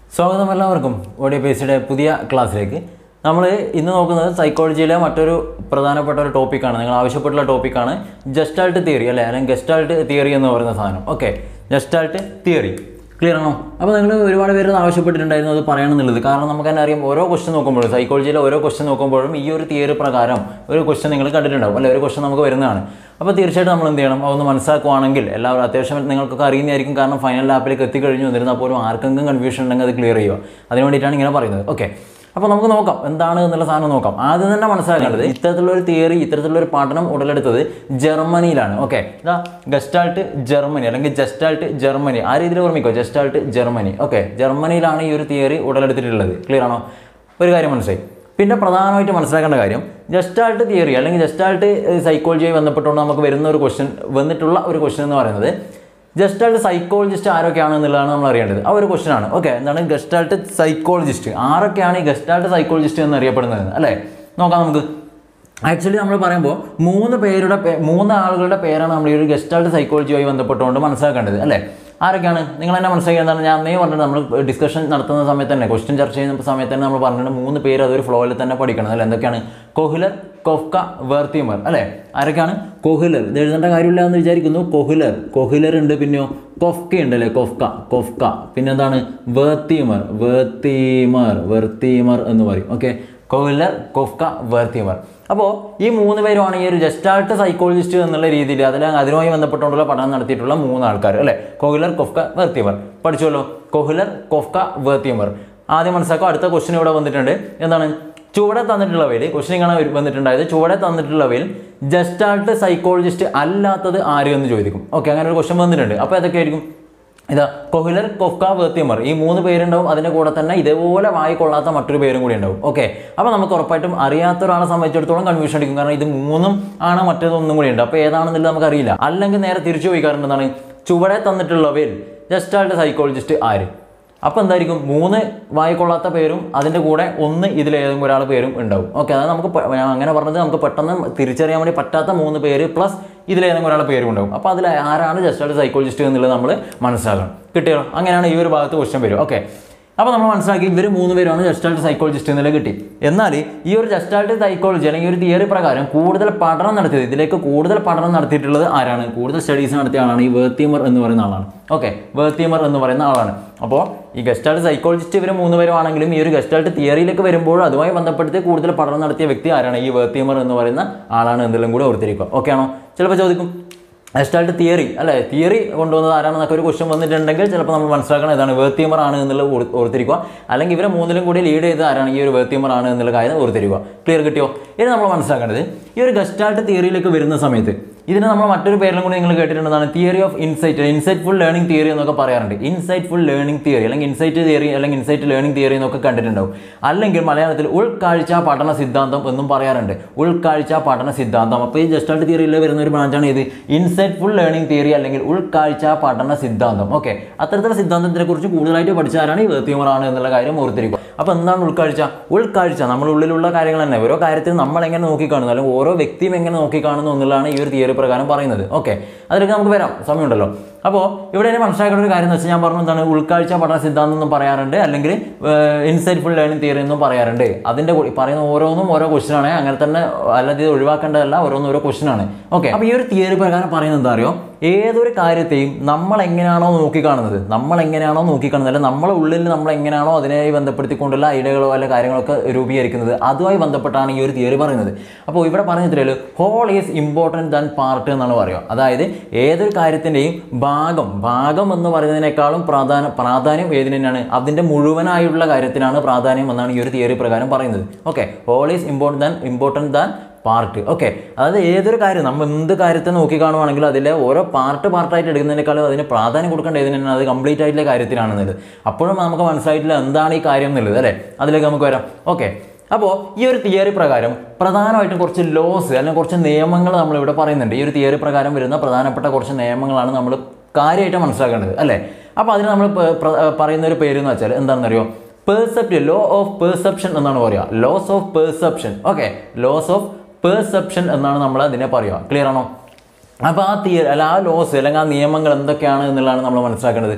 സ്വാഗതം എല്ലാവർക്കും ഓഡിയോ പേസിയുടെ പുതിയ ക്ലാസ്സിലേക്ക് നമ്മൾ ഇന്ന് നോക്കുന്നത് സൈക്കോളജിയിലെ മറ്റൊരു പ്രധാനപ്പെട്ട ഒരു ടോപ്പിക്കാണ് നിങ്ങൾ ആവശ്യപ്പെട്ടുള്ള ടോപ്പിക്കാണ് ജസ്റ്റാൾട്ട് തിയറി അല്ലേ അല്ലെങ്കിൽ ഗസ്റ്റാൾട്ട് തിയറി എന്ന് പറയുന്ന സാധനം ഓക്കെ ജസ്റ്റാൾട്ട് തിയറി ക്ലിയർ ആണോ അപ്പോൾ നിങ്ങൾ ഒരുപാട് പേര് ഇത് ആവശ്യപ്പെട്ടിട്ടുണ്ടായിരുന്നു അത് പറയണമെന്നുള്ളത് കാരണം നമുക്ക് തന്നെ അറിയാം ഓരോ ക്വസ്റ്റ്യൻ നോക്കുമ്പോഴും സൈക്കോളജിയിലെ ഓരോ ക്വസ്റ്റ്യൻ നോക്കുമ്പോഴും ഈ ഒരു തിയറി പ്രകാരം ഒരു ക്വസ്റ്റ്യൻ നിങ്ങൾ കണ്ടിട്ടുണ്ടാവും അല്ലെ ഒരു ക്വസ്റ്റ്യൻ നമുക്ക് വരുന്നതാണ് അപ്പോൾ തീർച്ചയായിട്ടും നമ്മൾ എന്ത് ചെയ്യണം അതൊന്ന് മനസ്സിലാക്കുവാണെങ്കിൽ എല്ലാവരും അത്യാവശ്യം നിങ്ങൾക്കൊക്കെ അറിയുന്നതായിരിക്കും കാരണം ഫൈനൽ ലാപ്പിലേക്ക് എത്തിക്കഴിഞ്ഞു എന്നിരുന്നാൽ പോലും ആർക്കെങ്കിലും കൺഫ്യൂഷൻ ഉണ്ടെങ്കിൽ അത് ക്ലിയർ ചെയ്യുക അതിന് വേണ്ടിയിട്ടാണ് ഇങ്ങനെ പറയുന്നത് ഓക്കെ അപ്പോൾ നമുക്ക് നോക്കാം എന്താണ് എന്നുള്ള സാധനം നോക്കാം ആദ്യം തന്നെ മനസ്സിലാക്കേണ്ടത് ഇത്തരത്തിലുള്ള ഒരു തിയറി ഇത്തരത്തിലുള്ള ഒരു പഠനം ഉടലെടുത്തത് ജർമ്മനിയിലാണ് ഓക്കെ ഇതാ ഗസ്റ്റാൾട്ട് ജർമ്മനി അല്ലെങ്കിൽ ജസ്റ്റാൾട്ട് ജർമ്മനി ആ രീതിയിൽ ഓർമ്മിക്കോ ജസ്റ്റാൾട്ട് ജർമ്മനി ഓക്കെ ജർമ്മനിയിലാണ് ഈ ഒരു തിയറി ഉടലെടുത്തിട്ടുള്ളത് ക്ലിയർ ആണോ ഒരു കാര്യം മനസ്സിലായി പിന്നെ പ്രധാനമായിട്ട് മനസ്സിലാക്കേണ്ട കാര്യം ജസ്റ്റാൾട്ട് തിയറി അല്ലെങ്കിൽ ജസ്റ്റാൾട്ട് സൈക്കോളജിയുമായി ബന്ധപ്പെട്ടുകൊണ്ട് നമുക്ക് വരുന്ന ഒരു ക്വസ്റ്റ്യൻ വന്നിട്ടുള്ള ഒരു ക്വസ്റ്റ്യൻ എന്ന് പറയുന്നത് ഗസ്റ്റാൾട്ട് സൈക്കോളജിസ്റ്റ് ആരൊക്കെയാണ് എന്നുള്ളതാണ് നമ്മൾ അറിയേണ്ടത് ആ ഒരു ക്വസ്റ്റ്യൻ ആണ് ഓക്കെ എന്താണ് ഗസ്റ്റാൾട്ട് സൈക്കോളജിസ്റ്റ് ആരൊക്കെയാണ് ഈ ഗസ്റ്റാൾട്ട് സൈക്കോളജിസ്റ്റ് എന്ന് അറിയപ്പെടുന്നത് അല്ലേ നോക്കാം നമുക്ക് ആക്ച്വലി നമ്മൾ പറയുമ്പോൾ മൂന്ന് പേരുടെ പേ- മൂന്ന് ആളുകളുടെ പേരാണ് നമ്മൾ ഈ ഒരു ഗസ്റ്റാൾട്ട് സൈക്കോളജിയുമായി ബന്ധപ്പെട്ടുകൊണ്ട് മനസ്സിലാക്കേണ്ടത് അല്ലേ ആരൊക്കെയാണ് നിങ്ങൾ തന്നെ മനസ്സിലാക്കിയത് എന്താണ് ഞാൻ അന്നേ പറഞ്ഞത് നമ്മൾ ഡിസ്കഷൻ നടത്തുന്ന സമയത്ത് തന്നെ ക്വസ്റ്റ്യൻ ചർച്ച ചെയ്യുന്ന സമയത്ത് തന്നെ നമ്മൾ പറഞ്ഞിട്ട് മൂന്ന് പേര് അതൊരു ഫ്ലോയിൽ തന്നെ പഠിക്കണം അല്ലേ എന്തൊക്കെയാണ് കൊഹിലർ കൊഫ്ക വേർത്തിമർ അല്ലേ ആരൊക്കെയാണ് കൊഹിലർ ഇത് എഴുതേണ്ട കാര്യമില്ല എന്ന് വിചാരിക്കുന്നു കൊഹിലർ കൊഹിലർ ഉണ്ട് പിന്നെയോ കൊഫ്ക ഉണ്ട് അല്ലേ കൊഫ്ക കൊഫ്ക പിന്നെന്താണ് വേർത്തിമർ വേർത്തിമർ വെർത്തിമർ എന്ന് പറയും ഓക്കെ കൊഹിലർ കൊഫ്ക വേർത്തിമർ അപ്പോൾ ഈ മൂന്ന് പേരുമാണ് ഈ ഒരു ജസ്റ്റാൾട്ട് സൈക്കോളജിസ്റ്റ് എന്നുള്ള രീതിയിൽ അതിൽ അതിനുമായി ബന്ധപ്പെട്ടുകൊണ്ടുള്ള പഠനം നടത്തിയിട്ടുള്ള മൂന്ന് ആൾക്കാർ അല്ലേ കൊഹിലർ കൊഫ്ക വേർത്തിമർ പഠിച്ചല്ലോ കൊഹിലർ കൊഫ്ക വേർത്തിമർ ആദ്യം മനസ്സിലാക്കുക അടുത്ത ക്വസ്റ്റ്യൻ ഇവിടെ വന്നിട്ടുണ്ട് എന്താണ് ചുവടെ തന്നിട്ടുള്ളവയിൽ ക്വസ്റ്റ്യൻ കാണാൻ വരു- വന്നിട്ടുണ്ടായത് ചുവടെ തന്നിട്ടുള്ളവയിൽ ജസ്റ്റാൾട്ട് സൈക്കോളജിസ്റ്റ് അല്ലാത്തത് ആര് എന്ന് ചോദിക്കും ഓക്കെ അങ്ങനെ ഒരു ക്വസ്റ്റ്യൻ വന്നിട്ടുണ്ട് അപ്പോൾ ഏതൊക്കെയായിരിക്കും ഇതാ കൊഹിലർ കൊഫ്ക വേർത്തിമർ ഈ മൂന്ന് പേരുണ്ടാവും അതിൻ്റെ കൂടെ തന്നെ ഇതേപോലെ വായിക്കൊള്ളാത്ത മറ്റൊരു പേരും കൂടി ഉണ്ടാവും ഓക്കെ അപ്പോൾ നമുക്ക് ഉറപ്പായിട്ടും അറിയാത്ത ഒരാളെ സംബന്ധിച്ചിടത്തോളം കൺഫ്യൂഷൻ അടിക്കും കാരണം ഇത് മൂന്നും ആണ് മറ്റേതൊന്നും കൂടി ഉണ്ട് അപ്പോൾ ഏതാണെന്നുള്ളത് നമുക്ക് അല്ലെങ്കിൽ നേരെ തിരിച്ചു ചോദിക്കാറുണ്ട് എന്താണ് ചുവടെ തന്നിട്ടുള്ളവയിൽ ജസ്റ്റാൾട്ട് സൈക്കോളജിസ്റ്റ് ആര് അപ്പോൾ എന്തായിരിക്കും മൂന്ന് വായിക്കൊള്ളാത്ത പേരും അതിൻ്റെ കൂടെ ഒന്ന് ഇതിലേതെങ്കിലും ഒരാൾ പേരും ഉണ്ടാവും ഓക്കെ അതായത് നമുക്ക് പെ- ഞാൻ അങ്ങനെ പറഞ്ഞത് നമുക്ക് പെട്ടെന്ന് തിരിച്ചറിയാൻ വേണ്ടി പറ്റാത്ത മൂന്ന് പേര് പ്ലസ് ഇതിലേതെങ്കിലും ഒരാളെ പേരും ഉണ്ടാവും അപ്പോൾ അതിൽ ആരാണ് ജസ്റ്റ് സൈക്കോളജിസ്റ്റ് എന്നുള്ളത് നമ്മൾ മനസ്സിലാക്കണം കിട്ടിയോ അങ്ങനെയാണ് ഈ ഒരു ഭാഗത്ത് ക്വസ്റ്റ്യൻ വരും ഓക്കെ അപ്പോൾ നമ്മൾ മനസ്സിലാക്കി ഇവർ മൂന്ന് പേരാണ് ജസ്റ്റാൾട്ട് സൈക്കോളജിസ്റ്റ് എന്നുള്ളത് കിട്ടി എന്നാൽ ഈ ഒരു ജസ്റ്റാൾട്ട് സൈക്കോളജി അല്ലെങ്കിൽ ഈ ഒരു തിയറി പ്രകാരം കൂടുതൽ പഠനം നടത്തിയത് ഇതിലേക്ക് കൂടുതൽ പഠനം നടത്തിയിട്ടുള്ളത് ആരാണ് കൂടുതൽ സ്റ്റഡീസ് നടത്തിയ ആളാണ് ഈ വേർത്തിമർ എന്ന് പറയുന്ന ആളാണ് ഓക്കെ വേർത്തിമർ എന്ന് പറയുന്ന ആളാണ് അപ്പോൾ ഈ ഗസ്റ്റാൾട്ട് സൈക്കോളജിസ്റ്റ് ഇവർ മൂന്ന് പേരുമാണെങ്കിലും ഈ ഒരു ഗസ്റ്റാൾട്ട് തിയറിയിലേക്ക് വരുമ്പോൾ അതുമായി ബന്ധപ്പെടുത്തി കൂടുതൽ പഠനം നടത്തിയ വ്യക്തി ആരാണ് ഈ വേർത്തിമർ എന്ന് പറയുന്ന ആളാണ് എന്തെല്ലാം കൂടെ ഓർത്തിരിക്കുക ഓക്കെ ആണോ ചിലപ്പോൾ ചോദിക്കും ഗസ്റ്റാൾട്ട് തിയറി അല്ലെ തിയറി കൊണ്ടുവന്നത് ആരാണെന്നൊക്കെ ഒരു ക്വസ്റ്റ്യൻ വന്നിട്ടുണ്ടെങ്കിൽ ചിലപ്പോൾ നമ്മൾ മനസ്സിലാക്കണം ഇതാണ് വേർത്തിയമർ ആണ് എന്നുള്ളത് ഓർ- ഓർത്തിരിക്കുക അല്ലെങ്കിൽ ഇവരെ മൂന്നിലും കൂടി ലീഡ് ചെയ്ത് ആരാണ് ഈ ഒരു വേർത്തിയമർ ആണ് എന്നുള്ള കാര്യം ഓർത്തിരിക്കുക ക്ലിയർ കിട്ടിയോ ഇനി നമ്മൾ മനസ്സിലാക്കേണ്ടത് ഈ ഒരു ഗസ്റ്റാൾട്ട് തിയറിയിലേക്ക് വരുന്ന സമയത്ത് ഇതിന് നമ്മൾ മറ്റൊരു പേരിലും കൂടി നിങ്ങൾ കേട്ടിട്ടുള്ളതാണ് theory of insight insightful learning theory എന്നൊക്കെ പറയാറുണ്ട് ഇൻസൈറ്റ്ഫുൾ ലേണിംഗ് തിയറി അല്ലെങ്കിൽ ഇൻസൈറ്റ് തിയറി അല്ലെങ്കിൽ ഇൻസൈറ്റ് ലേണിംഗ് തിയറി എന്നൊക്കെ കണ്ടിട്ടുണ്ടാവും അല്ലെങ്കിൽ മലയാളത്തിൽ ഉൾക്കാഴ്ച പഠന സിദ്ധാന്തം എന്നും പറയാറുണ്ട് ഉൾക്കാഴ്ച പഠന സിദ്ധാന്തം അപ്പോൾ ഈ ജസ്റ്റാൾട്ട് തിയറിയിൽ വരുന്ന ഒരു ബ്രാഞ്ചാണ് ഇത് ഇൻസൈറ്റ്ഫുൾ ലേണിംഗ് തിയറി അല്ലെങ്കിൽ ഉൾക്കാഴ്ച പഠന സിദ്ധാന്തം ഓക്കെ അത്തരത്തിലുള്ള സിദ്ധാന്തത്തിനെ കുറിച്ച് കൂടുതലായിട്ട് പഠിച്ചാലാണ് ഈ വേർത്തിയമറാണ് എന്നുള്ള കാര്യം ഓർത്തിരിക്കുക അപ്പോൾ എന്താണ് ഉൾക്കാഴ്ച ഉൾക്കാഴ്ച നമ്മുടെ ഉള്ളിലുള്ള കാര്യങ്ങൾ തന്നെ ഓരോ കാര്യത്തിൽ നമ്മൾ എങ്ങനെ നോക്കിക്കാണുന്നു അല്ലെങ്കിൽ ഓരോ വ്യക്തിയും എങ്ങനെ നോക്കിക്കാണുന്നു എന്നുള്ളതാണ് ഈ ഒരു തിയറി പ്രകാരം പറയുന്നത് ഓക്കെ അതിലേക്ക് നമുക്ക് വരാം സമയമുണ്ടല്ലോ അപ്പോൾ ഇവിടെ ഇനി മനസ്സിലാക്കേണ്ട ഒരു കാര്യം എന്ന് വെച്ചാൽ ഞാൻ പറഞ്ഞു എന്താണ് ഉൾക്കാഴ്ച പഠന സിദ്ധാന്തം എന്നും പറയാറുണ്ട് അല്ലെങ്കിൽ ഇൻസൈറ്റ്ഫുൾ ലേണിംഗ് തിയറി എന്നും പറയാറുണ്ട് അതിൻ്റെ കൂടി പറയുന്ന ഓരോന്നും ഓരോ ക്വസ്റ്റൻ ആണ് അങ്ങനെ തന്നെ അല്ലാതെ ഇത് ഒഴിവാക്കേണ്ടതല്ല ഓരോന്നും ഓരോ ക്വസ്റ്റൻ ആണ് ഓക്കെ അപ്പോൾ ഈ ഒരു തിയറി പ്രകാരം പറയുന്നത് എന്താ അറിയോ ഏതൊരു കാര്യത്തെയും നമ്മൾ എങ്ങനെയാണോ നോക്കിക്കാണുന്നത് നമ്മൾ എങ്ങനെയാണോ നോക്കിക്കാണുന്നത് അല്ലെങ്കിൽ നമ്മളെ ഉള്ളിൽ നമ്മൾ എങ്ങനെയാണോ അതിനെ ബന്ധപ്പെടുത്തിക്കൊണ്ടുള്ള ഐഡിയകളോ അല്ലെ കാര്യങ്ങളൊക്കെ രൂപീകരിക്കുന്നത് അതുമായി ബന്ധപ്പെട്ടാണ് ഈ ഒരു തിയറി പറയുന്നത് അപ്പോൾ ഇവിടെ പറഞ്ഞിട്ടില്ല whole is important than part എന്നാണ് പറയുക അതായത് ഏതൊരു കാര്യത്തിൻ്റെയും ഭാഗം ഭാഗം എന്ന് പറയുന്നതിനേക്കാളും പ്രാധാന്യം പ്രാധാന്യം ഏതിന് തന്നെയാണ് അതിൻ്റെ മുഴുവനായുള്ള കാര്യത്തിനാണ് പ്രാധാന്യം എന്നാണ് ഈ ഒരു തിയറി പ്രകാരം പറയുന്നത് okay whole is important than important than part okay അതായത് ഏതൊരു കാര്യം നമ്മൾ എന്ത് കാര്യത്തെ നോക്കി കാണുവാണെങ്കിലും അതിലെ ഓരോ പാർട്ട് പാർട്ടായിട്ട് എടുക്കുന്നതിനേക്കാളും അതിന് പ്രാധാന്യം കൊടുക്കേണ്ട ഏതിനാണ് അത് കംപ്ലീറ്റ് ആയിട്ടുള്ള കാര്യത്തിനാണെന്നുള്ളത് അപ്പോഴും നമുക്ക് മനസ്സിലായിട്ടില്ല എന്താണ് ഈ കാര്യം എന്നുള്ളത് അല്ലേ അതിലേക്ക് നമുക്ക് വരാം ഓക്കെ അപ്പോൾ ഈ ഒരു തിയറി പ്രകാരം പ്രധാനമായിട്ടും കുറച്ച് ലോസ് അല്ലെങ്കിൽ കുറച്ച് നിയമങ്ങൾ നമ്മൾ ഇവിടെ പറയുന്നുണ്ട് ഈ ഒരു തിയറി പ്രകാരം വരുന്ന പ്രധാനപ്പെട്ട കുറച്ച് നിയമങ്ങളാണ് നമ്മൾ കാര്യമായിട്ട് മനസ്സിലാക്കേണ്ടത് അല്ലേ അപ്പോൾ അതിന് നമ്മൾ പ- പ്ര- പറയുന്ന ഒരു പേര് എന്ന് വെച്ചാൽ എന്താണെന്നറിയോ പെർസെപ്റ്റ് ലോ ഓഫ് പെർസെപ്ഷൻ എന്നാണ് പറയുക laws of perception okay laws of perception എന്നാണ് നമ്മൾ അതിനെ പറയുക ക്ലിയർ ആണോ അപ്പോൾ ആ തിയറി അല്ല ആ ലോസ് അല്ലെങ്കിൽ ആ നിയമങ്ങൾ എന്തൊക്കെയാണ് എന്നുള്ളതാണ് നമ്മൾ മനസ്സിലാക്കേണ്ടത്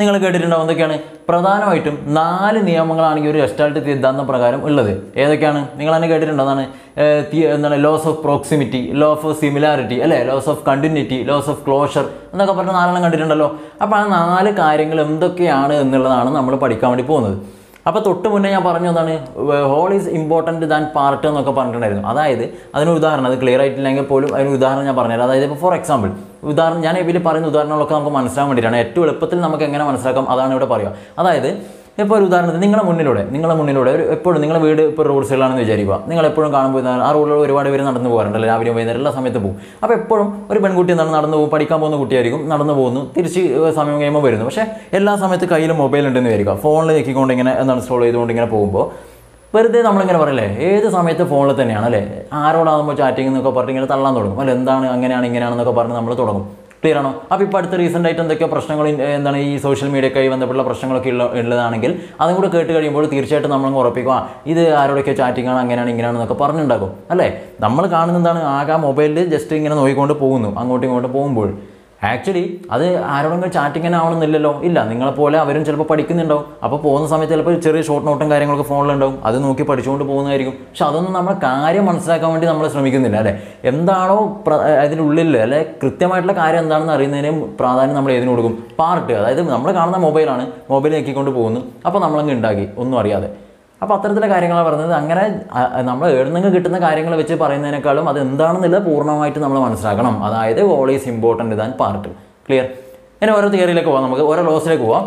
നിങ്ങൾ കേട്ടിട്ടുണ്ടാവും എന്തൊക്കെയാണ് പ്രധാനമായിട്ടും നാല് നിയമങ്ങളാണ് ഈ ഒരു ഗസ്റ്റാൾട്ട് സിദ്ധാന്തം പ്രകാരം ഉള്ളത് ഏതൊക്കെയാണ് നിങ്ങൾ തന്നെ കേട്ടിട്ടുണ്ടോ അതാണ് ഏഹ്, തി- എന്താണ് laws of proximity law of similarity അല്ലേ laws of continuity laws of closure എന്നൊക്കെ പറഞ്ഞ നാലെണ്ണം കണ്ടിട്ടുണ്ടല്ലോ അപ്പോൾ ആ നാല് കാര്യങ്ങൾ എന്തൊക്കെയാണ് എന്നുള്ളതാണ് നമ്മൾ പഠിക്കാൻ വേണ്ടി പോകുന്നത് അപ്പോൾ തൊട്ട് മുന്നേ ഞാൻ പറഞ്ഞു എന്താണ് whole is important than part എന്നൊക്കെ പറഞ്ഞിട്ടുണ്ടായിരുന്നു അതായത് അതിന് ഉദാഹരണം അത് ക്ലിയർ ആയിട്ടില്ലെങ്കിൽ പോലും അതിന് ഉദാഹരണം ഞാൻ പറഞ്ഞുതരാം അതായത് ഇപ്പോൾ ഫോർ എക്സാമ്പിൾ ഉദാഹരണം ഞാൻ ഇതിൽ പറയുന്ന ഉദാഹരണങ്ങളൊക്കെ നമുക്ക് മനസ്സിലാക്കാൻ വേണ്ടിയിട്ടാണ് ഏറ്റവും എളുപ്പത്തിൽ നമുക്ക് എങ്ങനെ മനസ്സിലാക്കാം അതാണ് ഇവിടെ പറയുക അതായത് ഇപ്പോൾ ഒരു ഉദാഹരണത്തിന് നിങ്ങളുടെ മുന്നിലൂടെ നിങ്ങളുടെ മുന്നിലൂടെ ഒരു എപ്പോഴും നിങ്ങളുടെ വീട് ഇപ്പോൾ റോഡ് സൈഡിലാണെന്ന് വിചാരിക്കുക നിങ്ങൾ എപ്പോഴും കാണുമ്പോൾ ഇതാണ് ആ റോഡിലൂടെ ഒരുപാട് പേര് നടന്നു പോകാറുണ്ടല്ലോ രാവിലെ വൈകുന്നേരം എല്ലാ സമയത്ത് പോകും അപ്പോൾ എപ്പോഴും ഒരു പെൺകുട്ടി എന്താണ് നടന്നു പോകും പഠിക്കാൻ പോകുന്ന കുട്ടിയായിരിക്കും നടന്നു പോകുന്നു തിരിച്ച് ഏഹ് സമയം കഴിയുമ്പോൾ വരുന്നു പക്ഷേ എല്ലാ സമയത്ത് കയ്യിൽ മൊബൈൽ ഉണ്ടെന്ന് വിചാരിക്കുക ഫോണിൽ ഞെക്കിക്കൊണ്ട് ഇങ്ങനെ എന്താണ് സ്ക്രോൾ ചെയ്തുകൊണ്ട് ഇങ്ങനെ പോകുമ്പോൾ വെറുതെ നമ്മളിങ്ങനെ പറയല്ലേ ഏത് സമയത്ത് ഫോണിൽ തന്നെയാണ് അല്ലേ ആരോടാകുമ്പോൾ ചാറ്റിംഗ് എന്നൊക്കെ പറഞ്ഞ് ഇങ്ങനെ തള്ളാൻ തുടങ്ങും അല്ല എന്താണ് അങ്ങനെയാണ് ഇങ്ങനെയാണെന്നൊക്കെ പറഞ്ഞ് നമ്മൾ തുടങ്ങും ക്ലിയർ ആണോ അപ്പോൾ ഇപ്പോൾ അടുത്ത റീസെൻ്റ് ആയിട്ട് എന്തൊക്കെയോ പ്രശ്നങ്ങൾ ഇൻ- എന്താണ് ഈ സോഷ്യൽ മീഡിയക്കായി ബന്ധപ്പെട്ടുള്ള പ്രശ്നങ്ങളൊക്കെ ഉള്ള ഉള്ളതാണെങ്കിൽ അതും കൂടെ കേട്ട് കഴിയുമ്പോൾ തീർച്ചയായിട്ടും നമ്മൾ ഉറപ്പിക്കുക ആ, ഇത് ആരോടൊക്കെ ചാറ്റിംഗ് ആണ് അങ്ങനെയാണ് ഇങ്ങനെയാണെന്നൊക്കെ പറഞ്ഞുണ്ടാക്കും അല്ലേ നമ്മൾ കാണുന്ന എന്താണ് ആകെ മൊബൈലിൽ ജസ്റ്റ് ഇങ്ങനെ നോക്കിക്കൊണ്ട് പോകുന്നു അങ്ങോട്ടും ഇങ്ങോട്ടും പോകുമ്പോൾ ആക്ച്വലി അത് ആരോടെങ്കിലും ചാറ്റിംഗ് തന്നെ ആവണമെന്നില്ലല്ലോ ഇല്ല നിങ്ങളെപ്പോലെ അവരും ചിലപ്പോൾ പഠിക്കുന്നുണ്ടാവും അപ്പോൾ പോകുന്ന സമയത്ത് ചിലപ്പോൾ ചെറിയ ഷോർട്ട് നോട്ടും കാര്യങ്ങളൊക്കെ ഫോണിലുണ്ടാവും അത് നോക്കി പഠിച്ചുകൊണ്ട് പോകുന്നതായിരിക്കും പക്ഷെ അതൊന്നും നമ്മൾ കാര്യം മനസ്സിലാക്കാൻ വേണ്ടി നമ്മൾ ശ്രമിക്കുന്നില്ല അല്ലേ എന്താണോ പ്ര- അതിനുള്ളിൽ അല്ലെ കൃത്യമായിട്ടുള്ള കാര്യം എന്താണെന്ന് അറിയുന്നതിന് പ്രാധാന്യം നമ്മൾ ഏതിന് കൊടുക്കും പാർട്ട് അതായത് നമ്മൾ കാണുന്ന മൊബൈലാണ് മൊബൈൽ ഞെക്കിക്കൊണ്ട് പോകുന്നു അപ്പോൾ നമ്മളങ്ങ് ഉണ്ടാക്കി ഒന്നും അറിയാതെ അപ്പോൾ അത്തരത്തിലെ കാര്യങ്ങളാണ് പറയുന്നത് അങ്ങനെ അ- അ- നമ്മൾ എഴുന്നെങ്കിൽ കിട്ടുന്ന കാര്യങ്ങൾ വെച്ച് പറയുന്നതിനേക്കാളും അത് എന്താണെന്നുള്ളത് പൂർണ്ണമായിട്ട് നമ്മൾ മനസ്സിലാക്കണം അതായത് whole is important than part clear ഇനി ഓരോ തിയറിയിലേക്ക് പോകാം നമുക്ക് ഓരോ ലോസിലേക്ക് പോവാം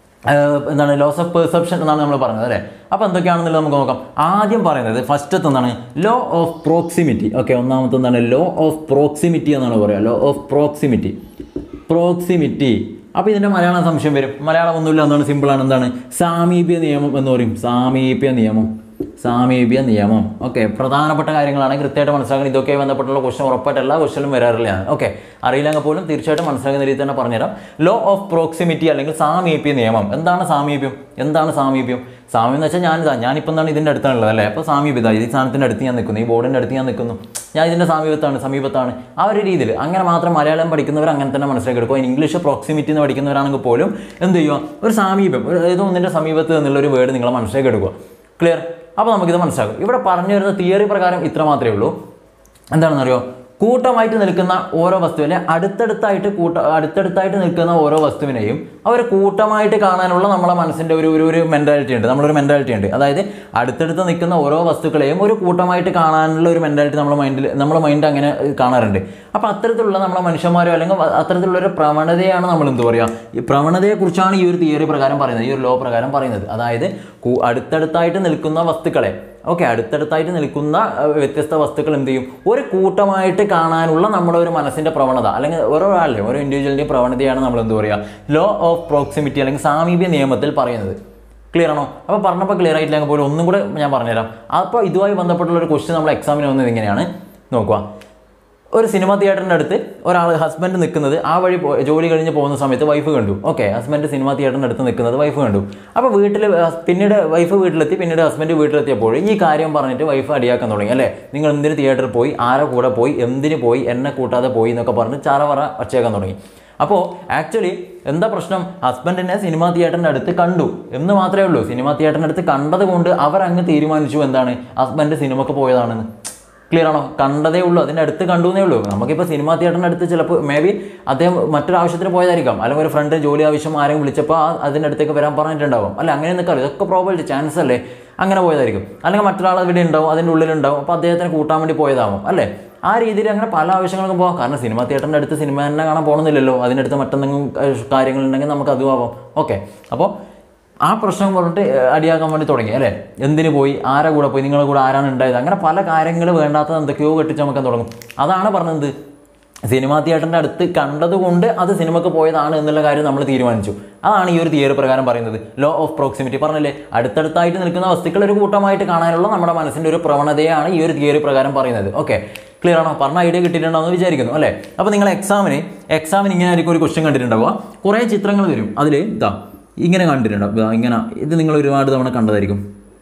ആഹ് എന്താണ് ലോസ് ഓഫ് പെർസെപ്ഷൻ എന്നാണ് നമ്മൾ പറഞ്ഞത് അല്ലേ അപ്പോൾ എന്തൊക്കെയാണെന്നുള്ളത് നമുക്ക് നോക്കാം ആദ്യം പറയുന്നത് ഫസ്റ്റത്തെ എന്താണ് ലോ ഓഫ് പ്രോക്സിമിറ്റി ഓക്കെ ഒന്നാമത്തെ എന്താണ് ലോ ഓഫ് പ്രോക്സിമിറ്റി എന്നാണ് പറയുക ലോ ഓഫ് പ്രോക്സിമിറ്റി പ്രോക്സിമിറ്റി അപ്പോൾ ഇതിൻ്റെ മലയാളം സംശയം വരും മലയാളം ഒന്നുമില്ല എന്താണ് സിമ്പിളാണ് എന്താണ് സാമീപ്യ നിയമം എന്ന് പറയും സാമീപ്യ നിയമം സാമീപ്യ നിയമം ഓക്കെ പ്രധാനപ്പെട്ട കാര്യങ്ങളാണ് കൃത്യമായിട്ട് മനസ്സിലാക്കണം ഇതൊക്കെ ബന്ധപ്പെട്ടുള്ള ക്വസ്റ്റൻ ഉറപ്പായിട്ട് എല്ലാ ക്വസ്റ്റനും വരാറില്ല ഓക്കെ അറിയില്ലെങ്കിൽ പോലും തീർച്ചയായിട്ടും മനസ്സിലാക്കുന്ന രീതിയിൽ തന്നെ പറഞ്ഞുതരാം ലോ ഓഫ് പ്രോക്സിമിറ്റി അല്ലെങ്കിൽ സാമീപ്യ നിയമം എന്താണ് സാമീപ്യം എന്താണ് സാമീപ്യം സാമ്യം എന്ന് വെച്ചാൽ ഞാനിതാ ഞാനിപ്പോൾ എന്താണ് ഇതിൻ്റെ അടുത്താണുള്ളത് അല്ലേ അപ്പോൾ സാമീപ്യത ഈ സാധനത്തിൻ്റെ അടുത്ത് ഞാൻ നിൽക്കുന്നു ഈ ബോർഡിൻ്റെ അടുത്ത് ഞാൻ നിൽക്കുന്നു ഞാൻ ഇതിൻ്റെ സമീപത്താണ് സമീപത്താണ് ആ ഒരു രീതിയിൽ അങ്ങനെ മാത്രം മലയാളം പഠിക്കുന്നവർ അങ്ങനെ തന്നെ മനസ്സിലാക്കി എടുക്കും ഇംഗ്ലീഷ് പ്രോക്സിമിറ്റി എന്ന് പഠിക്കുന്നവരാണെങ്കിൽ പോലും എന്ത് ചെയ്യുക ഒരു സാമീപ്യം ഒരു ഏതോ ഒന്നിൻ്റെ സമീപത്ത് എന്നുള്ള ഒരു വേർഡ് നിങ്ങൾ മനസ്സിലാക്കി എടുക്കുക ക്ലിയർ അപ്പോൾ നമുക്കിത് മനസ്സിലാകും ഇവിടെ പറഞ്ഞു വരുന്ന തിയറി പ്രകാരം ഇത്ര മാത്രമേ ഉള്ളൂ എന്താണെന്നറിയോ കൂട്ടമായിട്ട് നിൽക്കുന്ന ഓരോ വസ്തുവിനെ അടുത്തടുത്തായിട്ട് കൂട്ട അടുത്തടുത്തായിട്ട് നിൽക്കുന്ന ഓരോ വസ്തുവിനെയും അവർ കൂട്ടമായിട്ട് കാണാനുള്ള നമ്മളെ മനസ്സിൻ്റെ ഒരു ഒരു ഒരു മെൻറ്റാലിറ്റി ഉണ്ട് നമ്മളൊരു മെൻറ്റാലിറ്റി ഉണ്ട് അതായത് അടുത്തടുത്ത് നിൽക്കുന്ന ഓരോ വസ്തുക്കളെയും ഒരു കൂട്ടമായിട്ട് കാണാനുള്ള ഒരു മെൻറ്റാലിറ്റി നമ്മുടെ മൈൻഡിൽ നമ്മുടെ മൈൻഡ് അങ്ങനെ കാണാറുണ്ട് അപ്പോൾ അത്തരത്തിലുള്ള നമ്മളെ മനുഷ്യന്മാരോ അല്ലെങ്കിൽ അത്തരത്തിലുള്ള ഒരു പ്രവണതയാണ് നമ്മൾ എന്ത് പറയുക ഈ പ്രവണതയെക്കുറിച്ചാണ് ഈ ഒരു തിയറി പ്രകാരം പറയുന്നത് ഈ ഒരു ലോ പ്രകാരം പറയുന്നത് അതായത് കൂ- അടുത്തടുത്തായിട്ട് നിൽക്കുന്ന വസ്തുക്കളെ ഓക്കെ അടുത്തടുത്തായിട്ട് നിൽക്കുന്ന അഹ്, വ്യത്യസ്ത വസ്തുക്കൾ എന്ത് ചെയ്യും ഒരു കൂട്ടമായിട്ട് കാണാനുള്ള നമ്മുടെ ഒരു മനസ്സിന്റെ പ്രവണത അല്ലെങ്കിൽ ഓരോ ആളിലെ ഓരോ ഇൻഡിവിജ്വലിന്റെ പ്രവണതയാണ് നമ്മൾ എന്ത് പറയുക ലോ ഓഫ് പ്രോക്സിമിറ്റി അല്ലെങ്കിൽ സാമീപ്യ നിയമത്തിൽ പറയുന്നത് ക്ലിയർ ആണോ അപ്പോൾ പറഞ്ഞപ്പോൾ ക്ലിയർ ആയിട്ടില്ലെങ്കിൽ പോലും ഒന്നും കൂടെ ഞാൻ പറഞ്ഞുതരാം അപ്പോൾ ഇതുമായി ബന്ധപ്പെട്ടുള്ള ഒരു ക്വസ്റ്റ്യൻ നമ്മൾ എക്സാമിന് വന്നത് ഇങ്ങനെയാണ് നോക്കുക ഒരു സിനിമ തിയേറ്ററിൻ്റെ അടുത്ത് ഒരാൾ ഹസ്ബൻഡ് നിൽക്കുന്നത് ആ വഴി പോ- ജോലി കഴിഞ്ഞ് പോകുന്ന സമയത്ത് വൈഫ് കണ്ടു ഓക്കെ ഹസ്ബൻഡ് സിനിമ തിയേറ്ററിൻ്റെ അടുത്ത് നിൽക്കുന്നത് വൈഫ് കണ്ടു അപ്പോൾ വീട്ടിൽ പിന്നീട് വൈഫ് വീട്ടിലെത്തി പിന്നീട് ഹസ്ബൻഡ് വീട്ടിലെത്തിയപ്പോൾ ഈ കാര്യം പറഞ്ഞിട്ട് വൈഫ് അടിയാക്കാൻ തുടങ്ങി അല്ലേ നിങ്ങൾ എന്തിന് തിയേറ്ററിൽ പോയി ആരെ കൂടെ പോയി എന്തിന് പോയി എന്നെ കൂട്ടാതെ പോയി എന്നൊക്കെ പറഞ്ഞ് ചറവറ ഒച്ചയാക്കാൻ തുടങ്ങി അപ്പോൾ ആക്ച്വലി എന്താ പ്രശ്നം ഹസ്ബൻഡിനെ സിനിമ തിയേറ്ററിൻ്റെ അടുത്ത് കണ്ടു എന്ന് മാത്രമേ ഉള്ളൂ സിനിമ തിയേറ്ററിൻ്റെ അടുത്ത് കണ്ടത് കൊണ്ട് അവരങ്ങ് തീരുമാനിച്ചു എന്താണ് ഹസ്ബൻഡ് സിനിമക്ക് പോയതാണെന്ന് ക്ലിയർ ആണോ കണ്ടതേ ഉള്ളൂ അതിൻ്റെ അടുത്ത് കണ്ടു എന്നേ ഉള്ളൂ നമുക്കിപ്പോൾ സിനിമാ തിയേറ്ററിൻ്റെ അടുത്ത് ചിലപ്പോൾ മേ ബി അദ്ദേഹം മറ്റൊരു ആവശ്യത്തിന് പോയതായിരിക്കാം അല്ലെങ്കിൽ ഒരു ഫ്രണ്ട് ജോലി ആവശ്യം ആരെങ്കിലും വിളിച്ചപ്പോൾ ആ അതിൻ്റെ അടുത്തേക്ക് വരാൻ പറഞ്ഞിട്ടുണ്ടാവും അല്ല അങ്ങനെ നിൽക്കാറ് ഇതൊക്കെ പ്രോബിലിറ്റി ചാൻസ് അല്ലേ അങ്ങനെ പോയതായിരിക്കും അല്ലെങ്കിൽ മറ്റൊരാൾ ഇവിടെ ഉണ്ടാവും അതിൻ്റെ ഉള്ളിലുണ്ടാവും അപ്പോൾ അദ്ദേഹത്തിന് കൂട്ടാൻ വേണ്ടി പോയതാവും അല്ലേ ആ രീതിയിൽ അങ്ങനെ പല ആവശ്യങ്ങൾക്കും പോകാം കാരണം സിനിമാ തിയേറ്ററിൻ്റെ അടുത്ത് സിനിമ തന്നെ കാണാൻ പോകണമെന്നില്ലല്ലോ അതിൻ്റെ അടുത്ത് മറ്റെന്തെങ്കിലും ഏഹ്, കാര്യങ്ങളുണ്ടെങ്കിൽ നമുക്ക് അതും ആവാം ഓക്കെ അപ്പോൾ ആ പ്രശ്നം പറഞ്ഞിട്ട് അടിയാക്കാൻ വേണ്ടി തുടങ്ങി അല്ലേ എന്തിന് പോയി ആരെ കൂടെ പോയി നിങ്ങളുടെ കൂടെ ആരാണ് ഉണ്ടായത് അങ്ങനെ പല കാര്യങ്ങൾ വേണ്ടാത്തത് എന്തൊക്കെയോ കെട്ടിച്ചമക്കാൻ തുടങ്ങും അതാണ് പറഞ്ഞത് സിനിമാ തിയേറ്ററിൻ്റെ അടുത്ത് കണ്ടതുകൊണ്ട് അത് സിനിമക്ക് പോയതാണ് എന്നുള്ള കാര്യം നമ്മൾ തീരുമാനിച്ചു അതാണ് ഈ ഒരു തിയറി പ്രകാരം പറയുന്നത് ലോ ഓഫ് പ്രോക്സിമിറ്റി പറഞ്ഞില്ലേ അടുത്തടുത്തായിട്ട് നിൽക്കുന്ന വസ്തുക്കൾ ഒരു കൂട്ടമായിട്ട് കാണാനുള്ള നമ്മുടെ മനസ്സിൻ്റെ ഒരു പ്രവണതയാണ് ഈ ഒരു തിയറി പ്രകാരം പറയുന്നത് ഓക്കെ ക്ലിയർ ആണോ പറഞ്ഞ ഐഡിയ കിട്ടിയിട്ടുണ്ടാവുമെന്ന് വിചാരിക്കുന്നു അല്ലേ അപ്പോൾ നിങ്ങൾ എക്സാമിന് എക്സാമിന് ഇങ്ങനെ ആയിരിക്കും ഒരു ക്വസ്റ്റ്യൻ കണ്ടിട്ടുണ്ടാവുക കുറേ ചിത്രങ്ങൾ വരും അതിൽ ഇതാ ഇങ്ങനെ കണ്ടിട്ടുണ്ടാവും ഇതാ ഇങ്ങനെ ഇത് നിങ്ങൾ ഒരുപാട് തവണ കണ്ടതായിരിക്കും